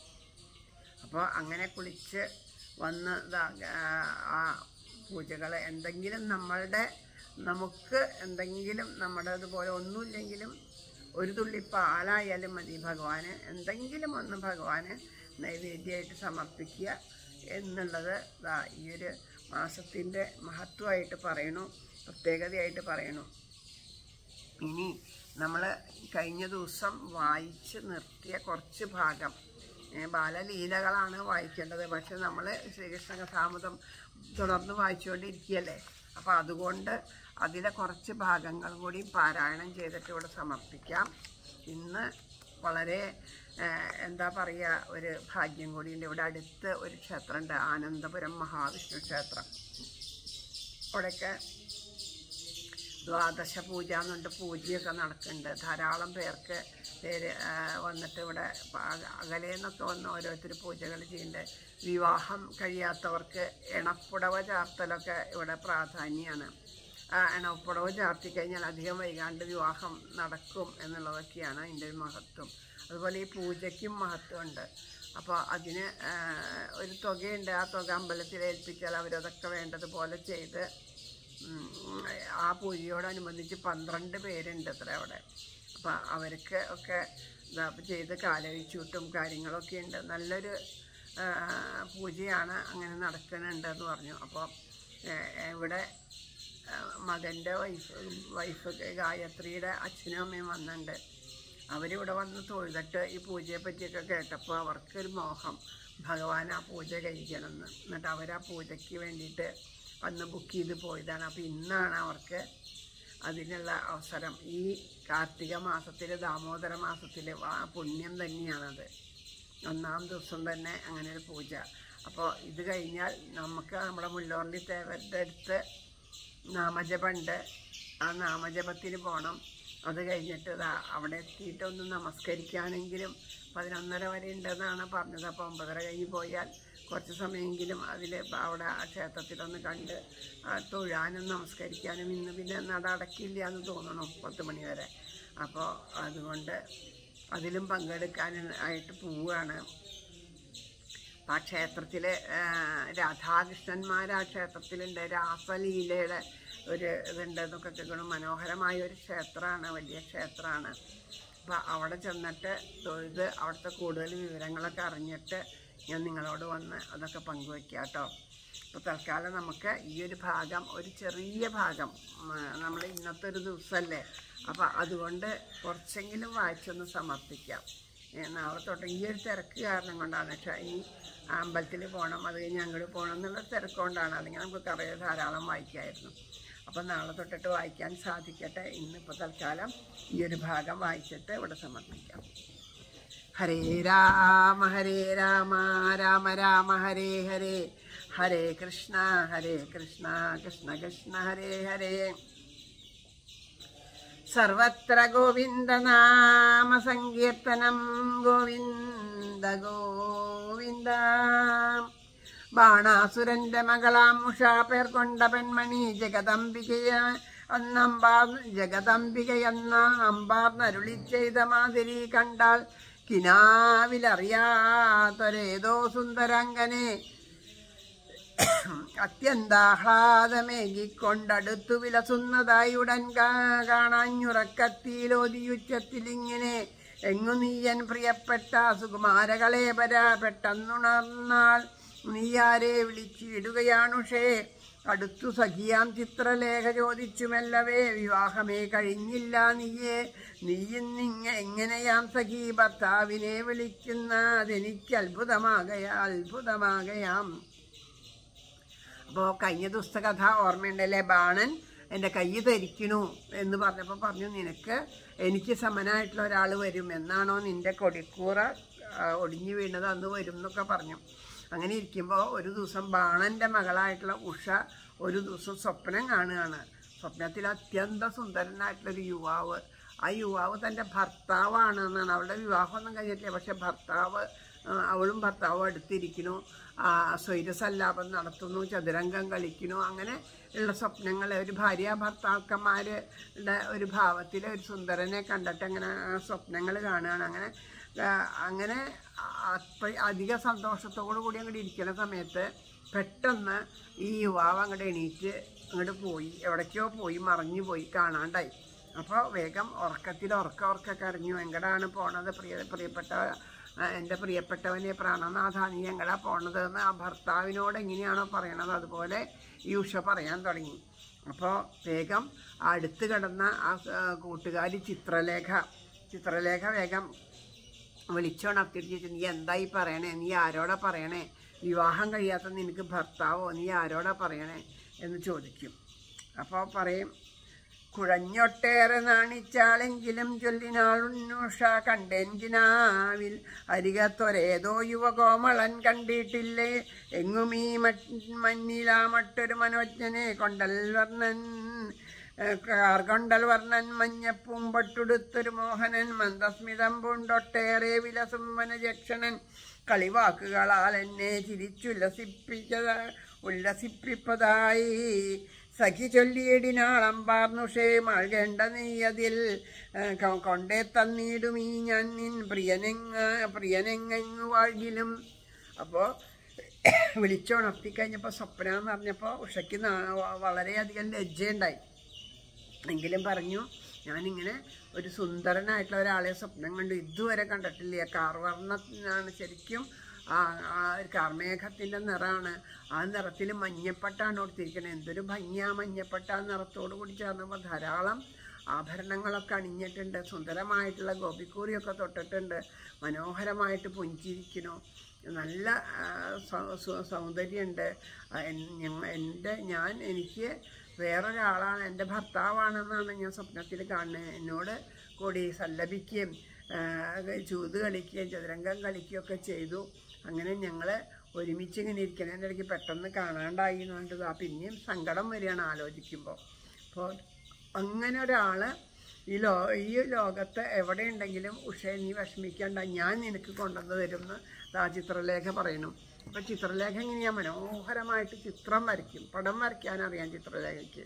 അപ്പോൾ അങ്ങനെ കുളിച്ച് വന്ന് ദാ, ആ, ആ പൂജകൾ എന്തെങ്കിലും നമ്മളുടെ നമുക്ക് എന്തെങ്കിലും നമ്മുടെ അതുപോലെ ഒന്നുമില്ലെങ്കിലും ഒരു തുള്ളി പാലായാലും മതി ഭഗവാന് എന്തെങ്കിലും ഒന്ന് ഭഗവാന് നൈവേദ്യമായിട്ട് സമർപ്പിക്കുക എന്നുള്ളത് ദാ ഈ ഒരു മാസത്തിൻ്റെ മഹത്വമായിട്ട് പറയണു പ്രത്യേകതയായിട്ട് പറയണു ഇനി നമ്മൾ കഴിഞ്ഞ ദിവസം വായിച്ച് നിർത്തിയ കുറച്ച് ഭാഗം ഏ, ബാലലീലകളാണ് വായിക്കേണ്ടത് പക്ഷെ നമ്മൾ ശ്രീകൃഷ്ണ കഥാമൃതം തുടർന്ന് വായിച്ചുകൊണ്ടിരിക്കുകയല്ലേ അപ്പോൾ അതുകൊണ്ട് അതിലെ കുറച്ച് ഭാഗങ്ങൾ കൂടി പാരായണം ചെയ്തിട്ട് ഇവിടെ സമർപ്പിക്കാം ഇന്ന് വളരെ ഏ, എന്താ പറയുക ഒരു ഭാഗ്യം കൂടിയുണ്ട് ഇവിടെ അടുത്ത് ഒരു ക്ഷേത്രമുണ്ട് ആനന്ദപുരം മഹാവിഷ്ണു ക്ഷേത്രം അവിടെയൊക്കെ ദ്വാദശ പൂജ എന്നുണ്ട് പൂജയൊക്കെ നടക്കുന്നുണ്ട് ധാരാളം പേർക്ക് പേര് ആ, വന്നിട്ട് ഇവിടെ പ- അക- അകലെ നിന്നൊക്കെ വന്ന് ഓരോരുത്തർ പൂജകൾ ചെയ്യുന്നുണ്ട് വിവാഹം കഴിയാത്തവർക്ക് ഇണപ്പുടവ ചാർത്തലൊക്കെ ഇവിടെ പ്രാധാന്യമാണ് ആ ഇണപ്പുടവ ചാർത്തി കഴിഞ്ഞാൽ അധികം വൈകാണ്ട് വിവാഹം നടക്കും എന്നുള്ളതൊക്കെയാണ് അതിൻ്റെ ഒരു മഹത്വം അതുപോലെ ഈ പൂജയ്ക്കും മഹത്വമുണ്ട് അപ്പോൾ അതിന് ആ, ഒരു തുകയുണ്ട് ആ തുക അമ്പലത്തിൽ ഏൽപ്പിച്ചാൽ അവരതൊക്കെ വേണ്ടതുപോലെ ചെയ്ത് ഉം, ആ പൂജയോടനുബന്ധിച്ച് പന്ത്രണ്ട് പേരുണ്ട് അത്ര അവിടെ അപ്പം അവർക്ക് ഒക്കെ ഇതാ ചെയ്ത് കാലഴിച്ചൂട്ടും കാര്യങ്ങളൊക്കെ ഉണ്ട് നല്ലൊരു ആ, പൂജയാണ് അങ്ങനെ നടക്കുന്നുണ്ടെന്ന് പറഞ്ഞു അപ്പോൾ ഇവിടെ മകൻ്റെ വൈഫ് വൈഫ് ഗായത്രിയുടെ അച്ഛനും അമ്മയും വന്നിട്ടുണ്ട് അവരിവിടെ വന്ന് തൊഴുതിട്ട് ഈ പൂജയെ പറ്റിയൊക്കെ കേട്ടപ്പോൾ അവർക്കൊരു മോഹം ഭഗവാൻ ആ പൂജ കഴിക്കണമെന്ന് എന്നിട്ട് അവർ ആ പൂജയ്ക്ക് വേണ്ടിയിട്ട് വന്ന് ബുക്ക് ചെയ്ത് പോയതാണ് അപ്പോൾ ഇന്നാണ് അവർക്ക് അതിനുള്ള അവസരം ഈ കാർത്തിക മാസത്തിൽ ദാമോദര മാസത്തിൽ ആ പുണ്യം തന്നെയാണത് ഒന്നാം ദിവസം തന്നെ അങ്ങനെ ഒരു പൂജ അപ്പോൾ ഇത് കഴിഞ്ഞാൽ നമുക്ക് നമ്മുടെ മുല്ലോർലി തേവരുടെ അടുത്ത് നാമജപമുണ്ട് ആ നാമജപത്തിന് പോകണം അത് കഴിഞ്ഞിട്ട് ദാ അവിടെ എത്തിയിട്ട് ഒന്ന് നമസ്കരിക്കാനെങ്കിലും പതിനൊന്നര വരെ ഉണ്ടെന്നാണ് പറഞ്ഞത് അപ്പോൾ ഒമ്പതര കഴിഞ്ഞ് പോയാൽ കുറച്ച് സമയമെങ്കിലും അതിൽ അവിടെ ആ ക്ഷേത്രത്തിലൊന്ന് കണ്ട് ആ തൊഴാനും നമസ്കരിക്കാനും ഇന്ന് പിന്നെ നട അടക്കില്ല എന്ന് തോന്നണു പത്ത് മണി വരെ അപ്പോൾ അതുകൊണ്ട് അതിലും പങ്കെടുക്കാൻ ആയിട്ട് പോവുകയാണ് ആ ക്ഷേത്രത്തിൽ രാധാകൃഷ്ണന്മാർ ആ ക്ഷേത്രത്തിലുണ്ട് രാസലീലയുടെ ഒരു ഇതുണ്ട് എന്നൊക്കെ കേൾക്കണം മനോഹരമായ ഒരു ക്ഷേത്രമാണ് വലിയ ക്ഷേത്രമാണ് അപ്പോൾ അവിടെ ചെന്നിട്ട് തൊഴുത് അവിടുത്തെ കൂടുതൽ വിവരങ്ങളൊക്കെ അറിഞ്ഞിട്ട് ഞാൻ നിങ്ങളോട് വന്ന് അതൊക്കെ പങ്കുവയ്ക്കാം കേട്ടോ അപ്പോൾ തൽക്കാലം നമുക്ക് ഈ ഒരു ഭാഗം ഒരു ചെറിയ ഭാഗം നമ്മൾ ഇന്നത്തെ ഒരു ദിവസമല്ലേ അപ്പോൾ അതുകൊണ്ട് കുറച്ചെങ്കിലും വായിച്ചൊന്ന് സമർപ്പിക്കാം ഏ, നാളെ തൊട്ട് ഈ ഒരു തിരക്ക് കാരണം കൊണ്ടാണ് പക്ഷേ ഈ അമ്പലത്തിൽ പോകണം അത് കഴിഞ്ഞ് അങ്ങോട്ട് പോകണം എന്നുള്ള തിരക്ക് കൊണ്ടാണ് അല്ലെങ്കിൽ നമുക്ക് കുറേ ധാരാളം വായിക്കായിരുന്നു അപ്പം നാളെ തൊട്ടിട്ട് വായിക്കാൻ സാധിക്കട്ടെ ഇന്നിപ്പോൾ തൽക്കാലം ഈ ഒരു ഭാഗം വായിച്ചിട്ട് ഇവിടെ സമർപ്പിക്കാം ഹരേ രാമ ഹരേ രാമ രാമ രാമ ഹരേ ഹരേ ഹരേ കൃഷ്ണ ഹരേ കൃഷ്ണ കൃഷ്ണ കൃഷ്ണ ഹരേ ഹരേ സർവത്ര ഗോവിന്ദനാമ സങ്കീർത്തനം ഗോവിന്ദ ഗോവിന്ദ ബാണാസുരന്റെ മകളാം ഉഷാ പേർ കൊണ്ട പെൺമണി ജഗദംബികയ അന്നമ്പാർ ജഗദംബികയെന്ന അമ്പാർന്നരുളി ചെയ്ത മാതിരി കണ്ടാൽ കിനാവിലറിയാത്തൊരേതോ സുന്ദരങ്കനെ അത്യന്താഹ്ലാദമേകിക്കൊണ്ടടുത്തു വിലസുന്നതായി ഉടൻ കാ- കാണാഞ്ഞുറക്കത്തിലോതിയുച്ചത്തിലിങ്ങനെ എങ്ങു നീയൻ പ്രിയപ്പെട്ട സുകുമാരകളെ പരാ പെട്ടെന്നുണർന്നാൾ നീയാരെ വിളിച്ചിടുകയാണുഷേ അടുത്തു സഖിയാം ചിത്രലേഖ ചോദിച്ചുമെല്ലവേ വിവാഹമേ കഴിഞ്ഞില്ല നീയേ നീയിന്നിങ്ങ എങ്ങനെയാം സഖി ഭർത്താവിനെ വിളിക്കുന്നതെനിക്ക് അത്ഭുതമാകയ അത്ഭുതമാകയാം അപ്പോൾ കഴിഞ്ഞ ദിവസത്തെ കഥ ഓർമ്മയുണ്ടല്ലേ ബാണൻ എൻ്റെ കൈ ധരിക്കണു എന്ന് പറഞ്ഞപ്പോൾ പറഞ്ഞു നിനക്ക് എനിക്ക് സമനായിട്ടുള്ള ഒരാൾ വരും എന്നാണോ നിൻ്റെ കൊടിക്കൂറ ആ, ഒടിഞ്ഞു വീണത് അന്ന് വരും എന്നൊക്കെ പറഞ്ഞു അങ്ങനെ ഇരിക്കുമ്പോൾ ഒരു ദിവസം ബാണൻ്റെ മകളായിട്ടുള്ള ഉഷ ഒരു ദിവസം സ്വപ്നം കാണുകയാണ് സ്വപ്നത്തിൽ അത്യന്തം സുന്ദരനായിട്ടുള്ളൊരു യുവാവ് ആ യുവാവ് തൻ്റെ ഭർത്താവാണ് എന്നാണ് അവളുടെ വിവാഹമൊന്നും കഴിഞ്ഞിട്ടില്ല പക്ഷെ ഭർത്താവ് ആ, അവളും ഭർത്താവും അടുത്തിരിക്കുന്നു ആ, സ്വൈരസല്ലാപം നടത്തുന്നു ചതുരംഗം കളിക്കുന്നു അങ്ങനെ ഉള്ള സ്വപ്നങ്ങൾ ഒരു ഭാര്യ ഭർത്താക്കന്മാരുടെ ഒരു ഭാവത്തിൽ ഒരു സുന്ദരനെ കണ്ടിട്ട് അങ്ങനെ സ്വപ്നങ്ങൾ കാണുകയാണ് അങ്ങനെ ആ, അങ്ങനെ അപ്പ- അധിക സന്തോഷത്തോടു കൂടി അങ്ങോട്ട് ഇരിക്കുന്ന സമയത്ത് പെട്ടെന്ന് ഈ യുവാവ് അങ്ങോട്ട് എണീറ്റ് അങ്ങോട്ട് പോയി എവിടേക്കോ പോയി മറിഞ്ഞു പോയി കാണാണ്ടായി അപ്പോൾ വേഗം ഉറക്കത്തിൽ ഉറക്ക ഉറക്ക കരഞ്ഞു എങ്ങടാണ് പോണത് പ്രിയ പ്രിയപ്പെട്ട ആ, എൻ്റെ പ്രിയപ്പെട്ടവനെ പ്രാണനാഥ നീ എങ്ങടാ പോണത് എന്ന് ആ ഭർത്താവിനോട് എങ്ങനെയാണോ പറയണത് അതുപോലെ ഈ ഉഷ പറയാൻ തുടങ്ങി അപ്പോൾ വേഗം ആ അടുത്ത് കിടന്ന ആ ആ, കൂട്ടുകാരി ചിത്രലേഖ ചിത്രലേഖ വേഗം വിളിച്ചോണർത്തിട്ട് ചോദിച്ചു നീ എന്തായി പറയണേ നീ ആരോടാ പറയണേ വിവാഹം കഴിയാത്ത നിനക്ക് ഭർത്താവോ നീ ആരോടാ പറയണേ എന്ന് ചോദിക്കും അപ്പോൾ പറയും കുഴഞ്ഞൊട്ടേറെ നാണിച്ചാളെങ്കിലും ചൊല്ലിനാളുന്നുഷ കണ്ടെങ്കിനാവിൽ അരികത്തൊരേതോ യുവകോമളൻ കണ്ടിട്ടില്ലേ എങ്ങും ഈ മറ്റ് മഞ്ഞിലാ മറ്റൊരു മനോജ്ഞനെ കൊണ്ടൽ വർണ്ണൻ കാർകൊണ്ടൽ വർണ്ണൻ മഞ്ഞപ്പൂമ്പട്ടുടുത്തൊരു മോഹനൻ മന്ദസ്മിതം പൂണ്ടൊട്ടേറെ വിലസും വനജക്ഷണൻ കളിവാക്കുകളാൽ എന്നെ ചിരിച്ചുല്ലസിപ്പിച്ചത ഉല്ലസിപ്പിപ്പതായി സഖി ചൊല്ലിയിടിനാളം പാർന്നുഷേ മഴകേണ്ട നീയതിൽ കൊണ്ടേ തന്നിടും ഈ ഞാൻ നിൻ പ്രിയനെങ്ങ പ്രിയനെങ്ങു വാഴിലും അപ്പോൾ വിളിച്ചുണർത്തി കഴിഞ്ഞപ്പോൾ സ്വപ്ന എന്ന് പറഞ്ഞപ്പോൾ ഉഷയ്ക്ക് നാ- വ- വളരെയധികം ലജ്ജയുണ്ടായി എങ്കിലും പറഞ്ഞു ഞാനിങ്ങനെ ഒരു സുന്ദരനായിട്ടുള്ള ഒരാളെ സ്വപ്നം കണ്ടു ഇതുവരെ കണ്ടിട്ടില്ല കാർവർണ്ണത്തിനാണ് ശരിക്കും ആ ആ ഒരു കാർമേഘത്തിൻ്റെ നിറമാണ് ആ നിറത്തിൽ മഞ്ഞപ്പട്ടാണ് കൊടുത്തിരിക്കുന്നത് എന്തൊരു ഭംഗിയാ മഞ്ഞപ്പട്ട ആ നിറത്തോട് കൂടി ചേർന്നപ്പോൾ ധാരാളം ആഭരണങ്ങളൊക്കെ അണിഞ്ഞിട്ടുണ്ട് സുന്ദരമായിട്ടുള്ള ഗോപിക്കൂറിയൊക്കെ തൊട്ടിട്ടുണ്ട് മനോഹരമായിട്ട് പുഞ്ചിരിക്കുന്നു നല്ല ആ, സൗ- സൗ- സൗന്ദര്യമുണ്ട് ആ, എൻ- ഞങ്ങ- എൻ്റെ ഞാൻ എനിക്ക് വേറൊരാളാണ് എൻ്റെ ഭർത്താവാണെന്നാണ് ഞാൻ സ്വപ്നത്തിൽ കാണുന്നത് എന്നോട് കൂടി സല്ലപിക്കുകയും ആ, ചൂത് കളിക്കുകയും ചതുരംഗം കളിക്കുകയൊക്കെ ചെയ്തു അങ്ങനെ ഞങ്ങൾ ഒരുമിച്ച് ഇങ്ങനെ ഇരിക്കണം എൻ്റെ ഇടയ്ക്ക് പെട്ടെന്ന് കാണാണ്ടായി എന്നുള്ളത് ആ പിന്നെയും സങ്കടം വരികയാണ് ആലോചിക്കുമ്പോൾ അപ്പോൾ അങ്ങനെ ഒരാൾ ഈ ലോ ഈ ലോകത്ത് എവിടെ ഉണ്ടെങ്കിലും ഉഷയെ നീ വിഷമിക്കേണ്ട ഞാൻ നിനക്ക് കൊണ്ടുവന്ന് തരുമെന്ന് ആ ചിത്രലേഖ പറയുന്നു അപ്പോൾ ചിത്രലേഖ എങ്ങനെയാ മനോഹരമായിട്ട് ചിത്രം വരയ്ക്കും പടം വരയ്ക്കാൻ അറിയാം ചിത്രലേഖയ്ക്ക്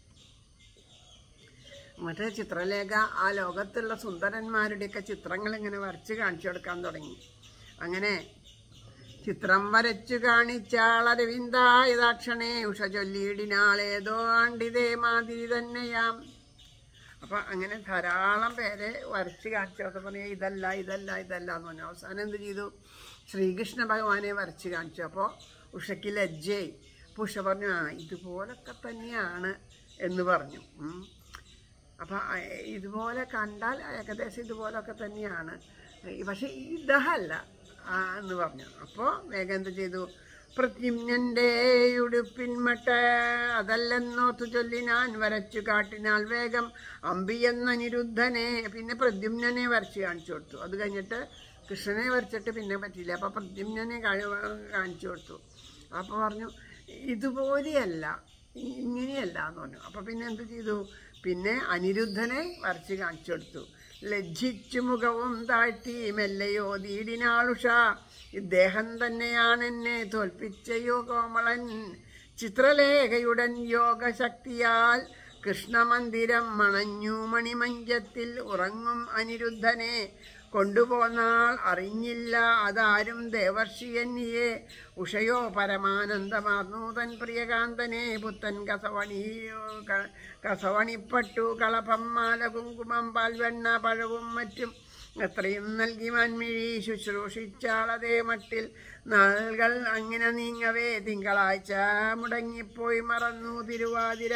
മറ്റേ ചിത്രലേഖ ആ ലോകത്തുള്ള സുന്ദരന്മാരുടെയൊക്കെ ചിത്രങ്ങൾ ഇങ്ങനെ വരച്ച് കാണിച്ചു കൊടുക്കാൻ തുടങ്ങി അങ്ങനെ ചിത്രം വരച്ചു കാണിച്ചാൾ അരവിന്ദായതാക്ഷണേ ഉഷ ചൊല്ലിയിടിനാളേതോ ആണ്ടിതേ മാതിരി തന്നെയാം അപ്പം അങ്ങനെ ധാരാളം പേരെ വരച്ച് കാണിച്ചു കൊടുത്ത് പറഞ്ഞു ഇതല്ല ഇതല്ല ഇതല്ല എന്ന് പറഞ്ഞു അവസാനം എന്ത് ചെയ്തു ശ്രീകൃഷ്ണ ഭഗവാനെ വരച്ച് കാണിച്ചു അപ്പോൾ ഉഷയ്ക്ക് ലജ്ജയായി അപ്പോൾ ഉഷ പറഞ്ഞു ആ ഇതുപോലൊക്കെ തന്നെയാണ് എന്ന് പറഞ്ഞു ഉം. അപ്പം ഇതുപോലെ കണ്ടാൽ ഏകദേശം ഇതുപോലൊക്കെ തന്നെയാണ് പക്ഷെ ഇതല്ല ആ, എന്ന് പറഞ്ഞു അപ്പോൾ വേഗം എന്ത് ചെയ്തു പ്രത്യുമ്നൻ്റെ ഉടുപ്പിൻമട്ട അതല്ലെന്നോർത്തു ചൊല്ലി ഞാൻ വരച്ചു കാട്ടിനാൽ വേഗം അമ്പി എന്ന നിരുദ്ധനെ പിന്നെ പ്രദ്യുമ്നെ വരച്ച് കാണിച്ചു കൊടുത്തു അത് കഴിഞ്ഞിട്ട് കൃഷ്ണനെ വരച്ചിട്ട് പിന്നെ പറ്റിയില്ല അപ്പോൾ പ്രദ്യുമ്നെ കാണിച്ചു കൊടുത്തു അപ്പോൾ പറഞ്ഞു ഇതുപോലെയല്ല ഇ- ഇങ്ങനെയല്ല എന്ന് പറഞ്ഞു അപ്പോൾ പിന്നെ എന്ത് ചെയ്തു പിന്നെ അനിരുദ്ധനെ വരച്ച് കാണിച്ചു കൊടുത്തു ലജ്ജിച്ചു മുഖവും താഴ്ത്തി മെല്ലയോ ദീടിനാളുഷ ഇദ്ദേഹം തന്നെയാണ് എന്നെ തോൽപ്പിച്ചയോ കോമളൻ ചിത്രലേഖയുടൻ യോഗശക്തിയാൽ കൃഷ്ണമന്ദിരം മണഞ്ഞു മണിമഞ്ചത്തിൽ ഉറങ്ങും അനിരുദ്ധനെ കൊണ്ടുപോന്നാൾ അറിഞ്ഞില്ല അതാരും ദേവർഷിയന്നിയെ ഉഷയോ പരമാനന്ദമാർന്നു തൻ പ്രിയകാന്തനെ പുത്തൻ കസവണി ക- കസവണിപ്പട്ടു കളഭം മാല കുങ്കുമം പാൽവെണ്ണ പഴവും മറ്റും എത്രയും നൽകി മൻമിഴി ശുശ്രൂഷിച്ചാളതേ മട്ടിൽ നാളുകൾ അങ്ങനെ നീങ്ങവേ തിങ്കളാഴ്ച മുടങ്ങിപ്പോയി മറന്നു തിരുവാതിര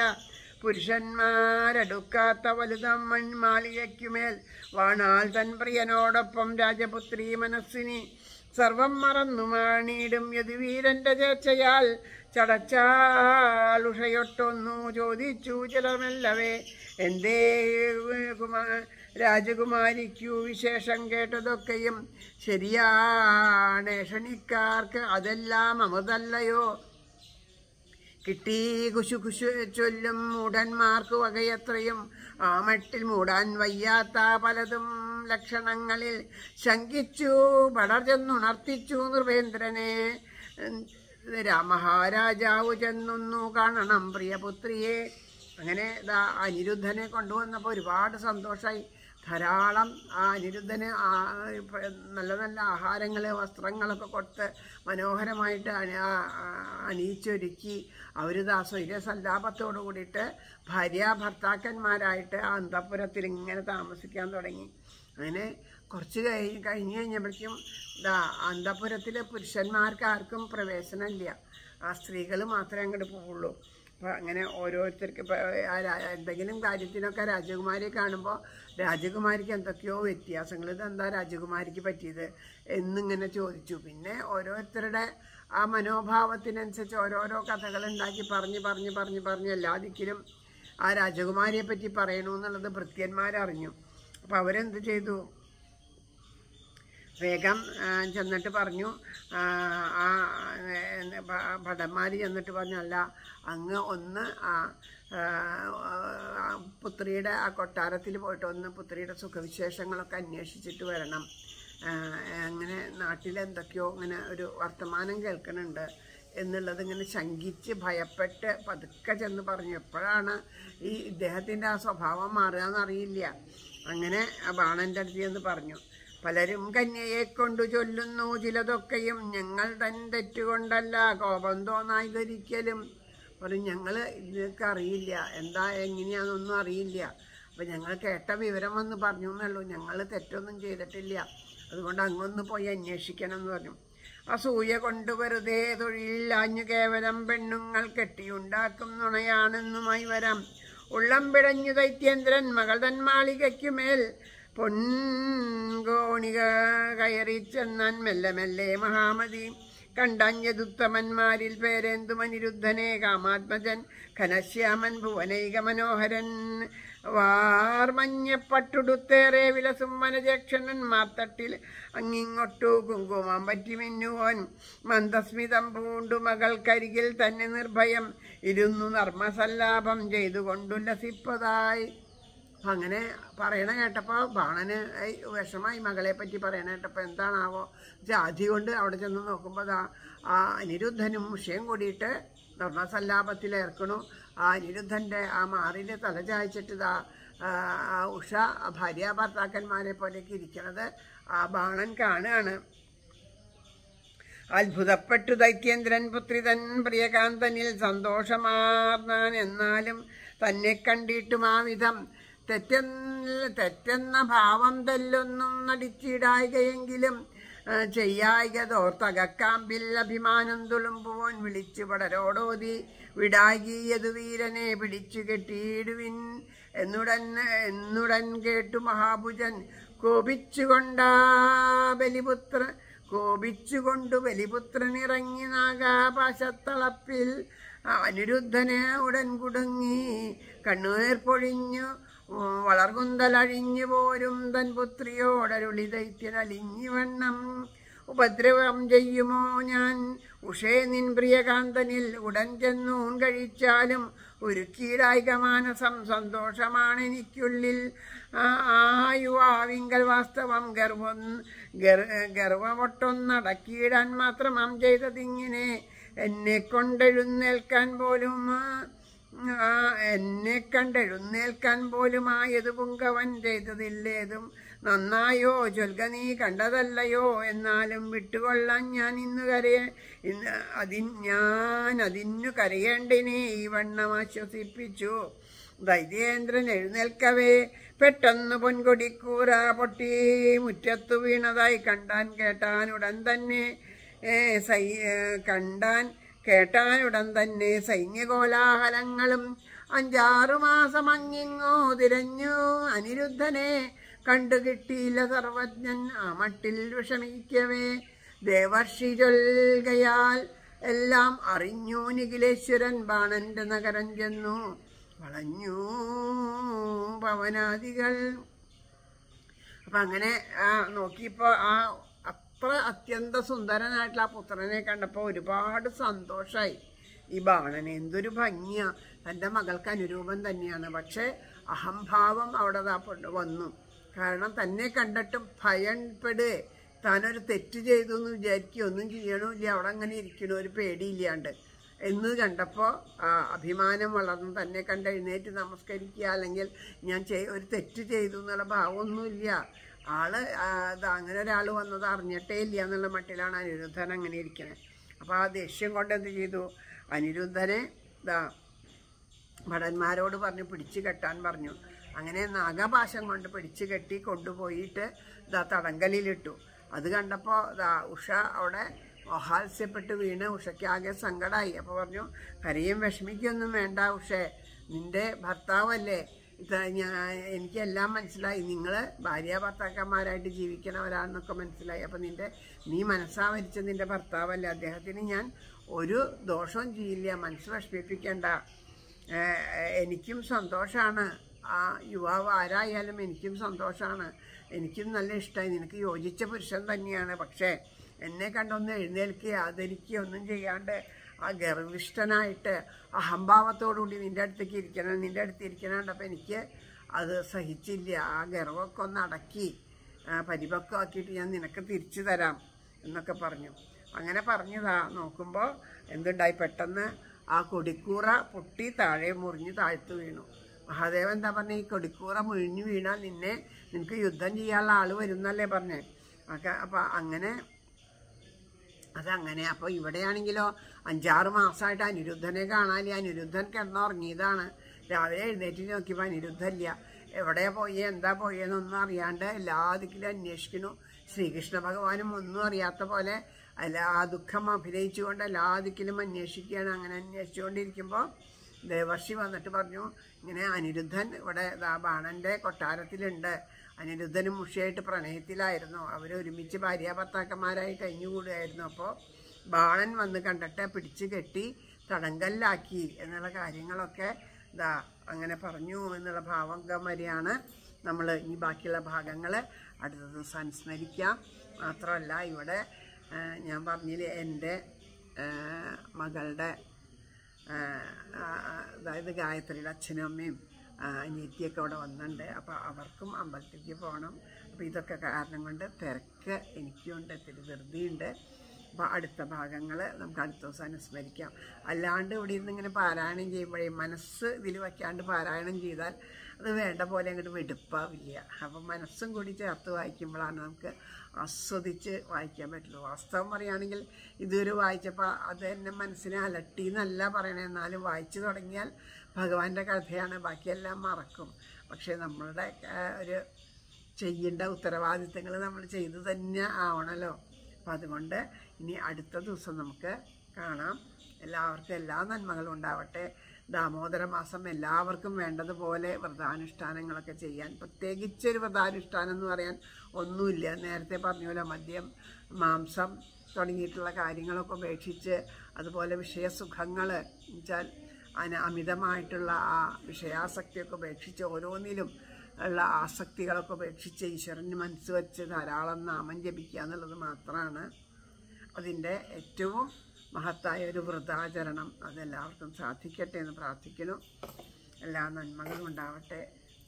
പുരുഷന്മാരടുക്കാത്ത വലുതം മൺമാളികയ്ക്കുമേൽ വാണാൽ തൻ പ്രിയനോടൊപ്പം രാജപുത്രി മനസ്സിനി സർവം മറന്നു മാണിയിടും യദുവീരന്റെ ചേർച്ചയാൽ ചടച്ചാളുഷയൊട്ടൊന്നു ചോദിച്ചു ചിലമെല്ലവേ എന്തേ കുമാ രാജകുമാരിക്കു വിശേഷം കേട്ടതൊക്കെയും ശരിയാണ് ക്ഷണിക്കാർക്ക് അതെല്ലാം അമതല്ലയോ കിട്ടി കുശു കുശു ചൊല്ലും മൂഢന്മാർക്ക് വകയത്രയും ആ മട്ടിൽ മൂടാൻ വയ്യാത്ത പലതും ലക്ഷണങ്ങളിൽ ശങ്കിച്ചു പടർ ചെന്നുണർത്തിച്ചു നൃപേന്ദ്രനെ രാ- മഹാരാജാവ് ചെന്നൊന്നു കാണണം പ്രിയപുത്രിയെ അങ്ങനെ ദാ അനിരുദ്ധനെ കൊണ്ടുവന്നപ്പോൾ ഒരുപാട് സന്തോഷമായി ധാരാളം ആ അനിരുദ്ധന് ആ- ഇപ്പ- നല്ല നല്ല ആഹാരങ്ങൾ വസ്ത്രങ്ങളൊക്കെ കൊടുത്ത് മനോഹരമായിട്ട് അണി- ആ- ആ- അണിയിച്ചൊരുക്കി അവർ ദാ സ്വൈര്യസല്ലാപത്തോടു കൂടിയിട്ട് ഭാര്യ ഭർത്താക്കന്മാരായിട്ട് ആ അന്തപുരത്തിൽ ഇങ്ങനെ താമസിക്കാൻ തുടങ്ങി അങ്ങനെ കുറച്ച് കഴിഞ്ഞ് കഴിഞ്ഞ് കഴിഞ്ഞപ്പോഴേക്കും ദാ അന്തപുരത്തിലെ പുരുഷന്മാർക്ക് ആർക്കും പ്രവേശനമില്ല ആ സ്ത്രീകൾ മാത്രമേ അങ്ങോട്ട് പോവുള്ളൂ അപ്പോൾ അങ്ങനെ ഓരോരുത്തർക്ക് ഇപ്പോൾ ആ രാ- എന്തെങ്കിലും കാര്യത്തിനൊക്കെ രാജകുമാരിയെ കാണുമ്പോൾ രാജകുമാരിക്ക് എന്തൊക്കെയോ വ്യത്യാസങ്ങൾ ഇതെന്താ രാജകുമാരിക്ക് പറ്റിയത് എന്നിങ്ങനെ ചോദിച്ചു പിന്നെ ഓരോരുത്തരുടെ ആ മനോഭാവത്തിനനുസരിച്ച് ഓരോരോ കഥകൾ ഉണ്ടാക്കി പറഞ്ഞ് പറഞ്ഞ് പറഞ്ഞ് പറഞ്ഞ് എല്ലാ ദിക്കിലും ആ രാജകുമാരിയെ പറ്റി പറയണു എന്നുള്ളത് ഭൃത്യന്മാരറിഞ്ഞു അപ്പോൾ അവരെന്ത് ചെയ്തു വേഗം ആ, ചെന്നിട്ട് പറഞ്ഞു ആ, ആ ഭടന്മാർ ചെന്നിട്ട് പറഞ്ഞു അല്ല അങ്ങ് ഒന്ന് ആ ആ, ആ, പുത്രിയുടെ ആ കൊട്ടാരത്തിൽ പോയിട്ട് ഒന്ന് പുത്രിയുടെ സുഖവിശേഷങ്ങളൊക്കെ അന്വേഷിച്ചിട്ട് വരണം ആ, അങ്ങനെ നാട്ടിൽ എന്തൊക്കെയോ ഇങ്ങനെ ഒരു വർത്തമാനം കേൾക്കുന്നുണ്ട് എന്നുള്ളത് ഇങ്ങനെ ശങ്കിച്ച് ഭയപ്പെട്ട് പതുക്കെ ചെന്ന് പറഞ്ഞു എപ്പോഴാണ് ഈ ഇദ്ദേഹത്തിൻ്റെ ആ സ്വഭാവം മാറുക എന്നറിയില്ല അങ്ങനെ ആ ബാണൻ്റെ അടുത്ത് ചെന്ന് പറഞ്ഞു പലരും കന്യയെ കൊണ്ടു ചൊല്ലുന്നു ചിലതൊക്കെയും ഞങ്ങൾ തൻ തെറ്റുകൊണ്ടല്ല കോപം തോന്നായതൊരിക്കലും പറയും ഞങ്ങൾ ഇതൊക്കെ അറിയില്ല എന്താ എങ്ങനെയാണെന്നൊന്നും അറിയില്ല അപ്പം ഞങ്ങൾ കേട്ട വിവരം വന്ന് പറഞ്ഞു എന്നുള്ളൂ ഞങ്ങൾ തെറ്റൊന്നും ചെയ്തിട്ടില്ല അതുകൊണ്ട് അങ്ങൊന്ന് പോയി അന്വേഷിക്കണം എന്ന് പറഞ്ഞു അസൂയ കൊണ്ട് വെറുതെ തൊഴിലില്ലാഞ്ഞു കേവലം പെണ്ണുങ്ങൾ കെട്ടിയുണ്ടാക്കും നുണയാണെന്നുമായി വരാം ഉള്ളം പിടഞ്ഞു ദൈത്യേന്ദ്രൻ മകൾ തൻ മാളികയ്ക്കുമേൽ പൊൻകോണിക കയറി ചെന്നാൻ മെല്ലെ മെല്ലെ മഹാമതി കണ്ടഞ്ഞതുത്തമന്മാരിൽ പേരെന്തു മനിരുദ്ധനെ കാമാത്മജൻ ഘനശ്യാമൻ ഭുവനൈക മനോഹരൻ വാർമഞ്ഞപ്പട്ടുടുത്തേറെ വിലസും മനജക്ഷണൻ മാത്തട്ടിൽ അങ്ങിങ്ങൊട്ടു കുങ്കുമം പറ്റി മിന്നുവോൻ മന്ദസ്മിതം പൂണ്ടു മകൾക്കരികിൽ തന്നെ നിർഭയം ഇരുന്നു നർമ്മസല്ലാപം ചെയ്തുകൊണ്ടുല്ലസിപ്പതായി അപ്പം അങ്ങനെ പറയണ കേട്ടപ്പോൾ ബാണന് ഐ വിഷമായി മകളെ പറ്റി പറയണ കേട്ടപ്പോൾ എന്താണാവോ ജാതി കൊണ്ട് അവിടെ ചെന്ന് നോക്കുമ്പോൾ ദാ ആ അനിരുദ്ധനും ഉഷയും കൂടിയിട്ട് ധർമ്മസല്ലാപത്തിൽ ഏർക്കണു ആ അനിരുദ്ധൻ്റെ ആ മാറിൽ തല ചായച്ചിട്ട് ഇതാ ആ, ആ ഉഷ ആ ഭാര്യ ഭർത്താക്കന്മാരെ പോലെയൊക്കെ ഇരിക്കണത് ആ ബാണൻ കാണുകയാണ് അത്ഭുതപ്പെട്ടു ദൈത്യേന്ദ്രൻ പുത്രി തൻ പ്രിയകാന്തനിൽ സന്തോഷമാർന്നാൻ എന്നാലും തന്നെ കണ്ടിട്ടും ആ വിധം തെറ്റെന്ന തെറ്റെന്ന ഭാവം തെല്ലൊന്നും നടിച്ചിടായികയെങ്കിലും ആ, ചെയ്യായികതോർത്തകക്കാമ്പിൽ അഭിമാനം തുളുമ്പുവോൻ വിളിച്ചു പടരോടോതി വിടാകിയതു വീരനെ പിടിച്ചു കെട്ടിയിടുവിൻ എന്നുടൻ എന്നുടൻ കേട്ടു മഹാഭുജൻ കോപിച്ചുകൊണ്ടാ ബലിപുത്ര കോപിച്ചുകൊണ്ടു ബലിപുത്രനിറങ്ങി നാഗാപാശത്തളപ്പിൽ അനിരുദ്ധന് ഉടൻ കുടുങ്ങി കണ്ണുനീർ പൊഴിഞ്ഞു വളർകുന്തലഴിഞ്ഞു പോരും തൻ പുത്രിയോടരുളി ദൈത്യനലിഞ്ഞു വണ്ണം ഉപദ്രവം ചെയ്യുമോ ഞാൻ ഉഷേ നിൻ പ്രിയകാന്തനിൽ ഉടൻ ചെന്നൂൺ കഴിച്ചാലും ഒരുക്കീടായിക മാനസം സന്തോഷമാണ് എനിക്കുള്ളിൽ ആ ആ യുവാവിങ്കൽ വാസ്തവം ഗർവം ഗർ ഗർവമൊട്ടൊന്നടക്കിയിടാൻ മാത്രമാം ചെയ്തതിങ്ങനെ എന്നെ കൊണ്ടെഴുന്നേൽക്കാൻ പോലും ആ എന്നെ കണ്ടെഴുന്നേൽക്കാൻ പോലും ആയത് പുങ്കവൻ ചെയ്തതില്ലേതും നന്നായോ ചൊൽക നീ കണ്ടതല്ലയോ എന്നാലും വിട്ടുകൊള്ളാൻ ഞാൻ ഇന്ന് കരയ ഇന്ന് അതിൻ ഞാൻ അതിനു കരയേണ്ടിനെ ഈ വണ്ണം ആശ്വസിപ്പിച്ചു ദൈത്യേന്ദ്രൻ എഴുന്നേൽക്കവേ പെട്ടെന്ന് പൊൻകൊടിക്കൂര പൊട്ടി മുറ്റത്തു വീണതായി കണ്ടാൻ കേട്ടാനുടൻ തന്നെ ഏ, സൈ ഏ, കണ്ടാൻ കേട്ടാനുടൻ തന്നെ സൈന്യകോലാഹലങ്ങളും അഞ്ചാറു മാസം അങ്ങിങ്ങോ തിരഞ്ഞു അനിരുദ്ധനെ കണ്ടുകിട്ടിയില്ല സർവജ്ഞൻ ആ മട്ടിൽ വിഷമിക്കവേ ദേവർഷി ചൊൽകയാൽ എല്ലാം അറിഞ്ഞു നിഖിലേശ്വരൻ ബാണന്റെ നഗരം ചെന്നു വളഞ്ഞു ഭവനാദികൾ അപ്പൊ അങ്ങനെ ആ നോക്കിയപ്പോ ആ അത്ര അത്യന്ത സുന്ദരനായിട്ടുള്ള ആ പുത്രനെ കണ്ടപ്പോൾ ഒരുപാട് സന്തോഷായി ഈ ബാണന് എന്തൊരു ഭംഗിയാ തൻ്റെ മകൾക്ക് അനുരൂപം തന്നെയാണ് പക്ഷേ അഹംഭാവം അവിടെ ദാ കൊണ്ട് വന്നു കാരണം തന്നെ കണ്ടിട്ടും ഭയപ്പെടുകയെ താനൊരു തെറ്റ് ചെയ്തു എന്ന് വിചാരിക്കുക ഒന്നും ചെയ്യണമില്ല അവിടെ അങ്ങനെ ഇരിക്കണു ഒരു പേടിയില്ലാണ്ട് എന്ന് കണ്ടപ്പോൾ അഭിമാനം വളർന്നു തന്നെ കണ്ട് എഴുന്നേറ്റ് നമസ്കരിക്കുക അല്ലെങ്കിൽ ഞാൻ ചെയ് ഒരു തെറ്റ് ചെയ്തു എന്നുള്ള ഭാവമൊന്നുമില്ല ആള് ആ, ഇത് അങ്ങനെ ഒരാൾ വന്നത് അറിഞ്ഞിട്ടേ ഇല്ല എന്നുള്ള മട്ടിലാണ് അനിരുദ്ധൻ അങ്ങനെ ഇരിക്കണത് അപ്പോൾ ആ ദേഷ്യം കൊണ്ട് എന്ത് ചെയ്തു അനിരുദ്ധനെ ഇതാ ഭടന്മാരോട് പറഞ്ഞു പിടിച്ചു കെട്ടാൻ പറഞ്ഞു അങ്ങനെ നാഗപാശം കൊണ്ട് പിടിച്ചു കെട്ടി കൊണ്ടുപോയിട്ട് ഇതാ തടങ്കലിലിട്ടു അത് കണ്ടപ്പോൾ ഇതാ ഉഷ അവിടെ മഹാത്സ്യപ്പെട്ട് വീണ് ഉഷയ്ക്ക് ആകെ സങ്കടമായി അപ്പോൾ പറഞ്ഞു കരയും വിഷമിക്കൊന്നും വേണ്ട ഉഷേ നിന്റെ ഭർത്താവല്ലേ ഇത് ഞാൻ എനിക്കെല്ലാം മനസ്സിലായി നിങ്ങൾ ഭാര്യ ഭർത്താക്കന്മാരായിട്ട് ജീവിക്കണവരാണെന്നൊക്കെ മനസ്സിലായി അപ്പം നിന്റെ നീ മനസ്സാവരിച്ച നിന്റെ ഭർത്താവല്ലേ അദ്ദേഹത്തിന് ഞാൻ ഒരു ദോഷവും ചെയ്യില്ല മനസ്സ് വിഷമിപ്പിക്കേണ്ട ഏഹ് എനിക്കും സന്തോഷമാണ് ആ യുവാവ് ആരായാലും എനിക്കും സന്തോഷമാണ് എനിക്കും നല്ല ഇഷ്ടമായി നിനക്ക് യോജിച്ച പുരുഷൻ തന്നെയാണ് പക്ഷേ എന്നെ കണ്ടൊന്ന് എഴുന്നേൽക്കുക ആദരിക്കുക ഒന്നും ചെയ്യാണ്ട് ആ ഗർവിഷ്ഠനായിട്ട് അഹംഭാവത്തോടുകൂടി നിൻ്റെ അടുത്തേക്ക് ഇരിക്കണം നിൻ്റെ അടുത്ത് ഇരിക്കണുണ്ടപ്പോൾ എനിക്ക് അത് സഹിച്ചില്ല ആ ഗർവമൊക്കെ ഒന്ന് അടക്കി ആ, പരിപക്വമാക്കിയിട്ട് ഞാൻ നിനക്ക് തിരിച്ചു തരാം എന്നൊക്കെ പറഞ്ഞു അങ്ങനെ പറഞ്ഞതാ നോക്കുമ്പോൾ എന്തുണ്ടായി പെട്ടെന്ന് ആ കൊടിക്കൂറ പൊട്ടി താഴെ മുറിഞ്ഞ് താഴ്ത്തു വീണു മഹാദേവൻ എന്താ പറഞ്ഞ ഈ കൊടിക്കൂറ മുഴിഞ്ഞു വീണാൽ നിന്നെ നിനക്ക് യുദ്ധം ചെയ്യാനുള്ള ആള് വരുന്നല്ലേ പറഞ്ഞേ ഒക്കെ അപ്പം അങ്ങനെ അതങ്ങനെ അപ്പോൾ ഇവിടെയാണെങ്കിലോ അഞ്ചാറ് മാസമായിട്ട് അനിരുദ്ധനെ കാണാനില്ല അനിരുദ്ധൻ കിടന്നുറങ്ങിയതാണ് രാവിലെ എഴുന്നേറ്റ് നോക്കിയപ്പോൾ അനിരുദ്ധമില്ല എവിടെ പോയി എന്താ പോയെന്നൊന്നും അറിയാണ്ട് എല്ലാ ദിക്കിലും അന്വേഷിക്കുന്നു ശ്രീകൃഷ്ണ ഭഗവാനും ഒന്നും അറിയാത്ത പോലെ എല്ലാ ദുഃഖം അഭിനയിച്ചുകൊണ്ട് എല്ലാ ദിക്കിലും അന്വേഷിക്കുകയാണ് അങ്ങനെ അന്വേഷിച്ചുകൊണ്ടിരിക്കുമ്പോൾ ദേവർഷി വന്നിട്ട് പറഞ്ഞു ഇങ്ങനെ അനിരുദ്ധൻ ഇവിടെ ദാ ബാണന്റെ കൊട്ടാരത്തിലുണ്ട് അനിരുദ്ധനും മുഷിയായിട്ട് പ്രണയത്തിലായിരുന്നു അവർ ഒരുമിച്ച് ഭാര്യ ഭർത്താക്കന്മാരായി കഴിഞ്ഞുകൂടുകയായിരുന്നു അപ്പോൾ ബാണൻ വന്ന് കണ്ടിട്ട് പിടിച്ചു കെട്ടി തടങ്കലിലാക്കി എന്നുള്ള കാര്യങ്ങളൊക്കെ ഇതാ അങ്ങനെ പറഞ്ഞു എന്നുള്ള ഭാവം വരെയാണ് നമ്മൾ ഈ ബാക്കിയുള്ള ഭാഗങ്ങൾ അടുത്ത ദിവസം അനുസ്മരിക്കാം മാത്രമല്ല ഇവിടെ ആ, ഞാൻ പറഞ്ഞില്ലേ എൻ്റെ ആ, മകളുടെ ആ, ആ, അതായത് ഗായത്രിയുടെ അച്ഛനും അമ്മയും ആ, അനിയത്തിയൊക്കെ അവിടെ വന്നിട്ടുണ്ട് അപ്പോൾ അവർക്കും അമ്പലത്തിലേക്ക് പോകണം അപ്പോൾ ഇതൊക്കെ കാരണം കൊണ്ട് തിരക്ക് എനിക്കുണ്ട് ഇത്തിരി ധൃതിയുണ്ട് അപ്പോൾ അടുത്ത ഭാഗങ്ങൾ നമുക്ക് അടുത്ത ദിവസം അനുസ്മരിക്കാം അല്ലാണ്ട് ഇവിടെ ഇരുന്ന് ഇങ്ങനെ പാരായണം ചെയ്യുമ്പോഴേ മനസ്സ് ഇതിൽ വയ്ക്കാണ്ട് പാരായണം ചെയ്താൽ അത് വേണ്ട പോലെ അങ്ങോട്ട് വെടുപ്പാവില്ല അപ്പം മനസ്സും കൂടി ചേർത്ത് വായിക്കുമ്പോഴാണ് നമുക്ക് ആസ്വദിച്ച് വായിക്കാൻ പറ്റുള്ളൂ വാസ്തവം പറയുകയാണെങ്കിൽ ഇതൊരു വായിച്ചപ്പോൾ അത് എന്നെ മനസ്സിനെ അലട്ടി എന്നല്ല പറയണേ എന്നാലും വായിച്ചു തുടങ്ങിയാൽ ഭഗവാന്റെ കഥയാണ് ബാക്കിയെല്ലാം മറക്കും പക്ഷേ നമ്മളുടെ ആ, ഒരു ചെയ്യേണ്ട ഉത്തരവാദിത്തങ്ങൾ നമ്മൾ ചെയ്തു തന്നെ ആവണമല്ലോ അപ്പം അതുകൊണ്ട് ഇനി അടുത്ത ദിവസം നമുക്ക് കാണാം എല്ലാവർക്കും എല്ലാ നന്മകളും ഉണ്ടാവട്ടെ ദാമോദര മാസം എല്ലാവർക്കും വേണ്ടതുപോലെ വ്രതാനുഷ്ഠാനങ്ങളൊക്കെ ചെയ്യാൻ പ്രത്യേകിച്ചൊരു വ്രതാനുഷ്ഠാനം എന്ന് പറയാൻ ഒന്നുമില്ല നേരത്തെ പറഞ്ഞ പോലെ മദ്യം മാംസം തുടങ്ങിയിട്ടുള്ള കാര്യങ്ങളൊക്കെ ഉപേക്ഷിച്ച് അതുപോലെ വിഷയസുഖങ്ങൾ എന്നുവെച്ചാൽ അതിന് അമിതമായിട്ടുള്ള ആ വിഷയാസക്തിയൊക്കെ ഉപേക്ഷിച്ച് ഓരോന്നിലും ഉള്ള ആസക്തികളൊക്കെ ഉപേക്ഷിച്ച് ഈശ്വരന് മനസ്സ് വെച്ച് ധാരാളം നാമം ജപിക്കുക എന്നുള്ളത് മാത്രമാണ് അതിൻ്റെ ഏറ്റവും മഹത്തായ ഒരു വ്രതാചരണം അതെല്ലാവർക്കും സാധിക്കട്ടെ എന്ന് പ്രാർത്ഥിക്കുന്നു എല്ലാ നന്മകളും ഉണ്ടാവട്ടെ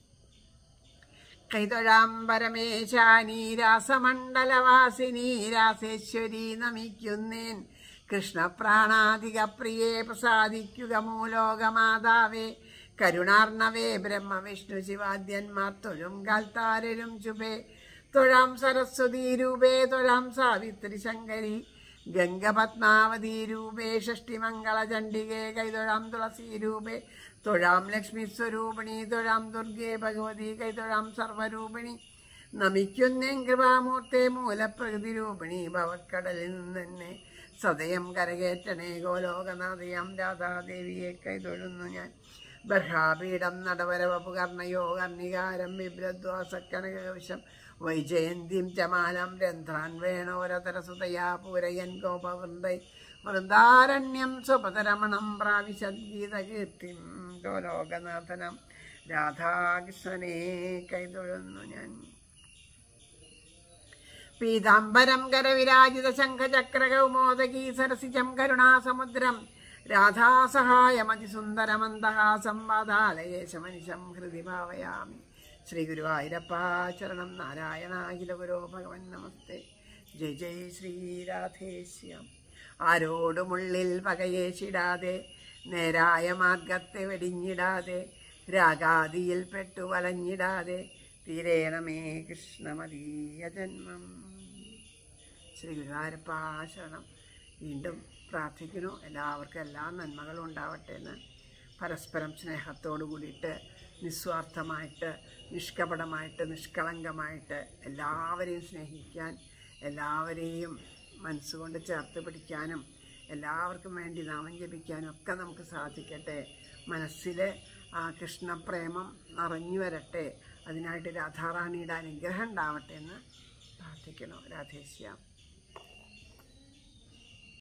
കൈതൊഴാം പരമേശാനി രാസമണ്ഡലവാസിനി രാസേശ്വരി നമിക്കുന്നേൻ കൃഷ്ണപ്രാണാധിക പ്രിയേ പ്രസാദിക്കുക മൂലോകമാതാവേ കരുണാർണവേ ബ്രഹ്മവിഷ്ണു ശിവാദ്യന്മാർ തൊഴും കാൽത്താരരും ചുബേ തൊഴാം സരസ്വതി രൂപേ തൊഴാം സാവിത്രി ശങ്കരി ഗംഗപത്മാവതി രൂപേ ഷഷ്ടിമംഗള ചണ്ഡികേ കൈതൊഴാം തുളസി രൂപേ തൊഴാം ലക്ഷ്മി സ്വരൂപിണി തൊഴാം ദുർഗേ ഭഗവതി കൈതൊഴാം സർവരൂപിണി നമിക്കുന്നേൻ കൃപാമൂർത്തെ മൂലപ്രകൃതി രൂപിണി ഭവക്കടലിൽ നിന്ന് സദയം കരകേറ്റണേ ഗോലോകനാഥയാം രാധാദേവിയെ കൈതൊഴുന്നു ഞാൻ ബർഹാപീഠം നടവരവപുകർണയോ കർണികാരം ബിഭ്രദ്വാസക്കനകവശം വൈജയന്തിം ചമാലം രന്ധ്രാൻ വേണോരതരസുതയാ പൂരയൻ ഗോപവൃന്ദൈ വൃന്ദാരണ്യം സ്വപതരമണം പ്രാവിശദ്ഗീതകീർത്തിം ഗോലോകനാഥനം രാധാകൃഷ്ണനെ കൈതൊഴുന്നു ഞാൻ പീതാംബരം കരവിരാജിത ശംഖചക്രകൗമോദകീ സരസിജം കരുണാസമുദ്രം രാധാസഹായമതിസുന്ദരമന്ദഹാസം വാതാലയേശമനിശം ഹൃദി ഭാവയാമി ശ്രീ ഗുരുവായൂരപ്പ ചരണം നാരായണാഖില ഗുരോ ഭഗവൻ നമസ്തേ ജയ് ജയ് ശ്രീ രാധേശ്യാം ആരോടുമുള്ളിൽ പകയേശിടാതെ നേരായ മാർഗത്തെ വെടിഞ്ഞിടാതെ രാഗാദിയിൽ പെട്ടു വലഞ്ഞിടാതെ തീരേണമേ കൃഷ്ണമതീയ ജന്മം ശ്രീ ഗുരുവായൂരപ്പ ശരണം വീണ്ടും പ്രാർത്ഥിക്കുന്നു എല്ലാവർക്കും എല്ലാ നന്മകളും ഉണ്ടാവട്ടെ എന്ന് പരസ്പരം സ്നേഹത്തോടു കൂടിയിട്ട് നിസ്വാർത്ഥമായിട്ട് നിഷ്കപടമായിട്ട് നിഷ്കളങ്കമായിട്ട് എല്ലാവരെയും സ്നേഹിക്കാൻ എല്ലാവരെയും മനസ്സുകൊണ്ട് ചേർത്ത് പിടിക്കാനും എല്ലാവർക്കും വേണ്ടി നാമം ജപിക്കാനും ഒക്കെ നമുക്ക് സാധിക്കട്ടെ മനസ്സിൽ ആ കൃഷ്ണപ്രേമം നിറഞ്ഞു വരട്ടെ അതിനായിട്ട് രാധാറാണിയുടെ അനുഗ്രഹം ഉണ്ടാവട്ടെ എന്ന് പ്രാർത്ഥിക്കണം രാധേശ്യാം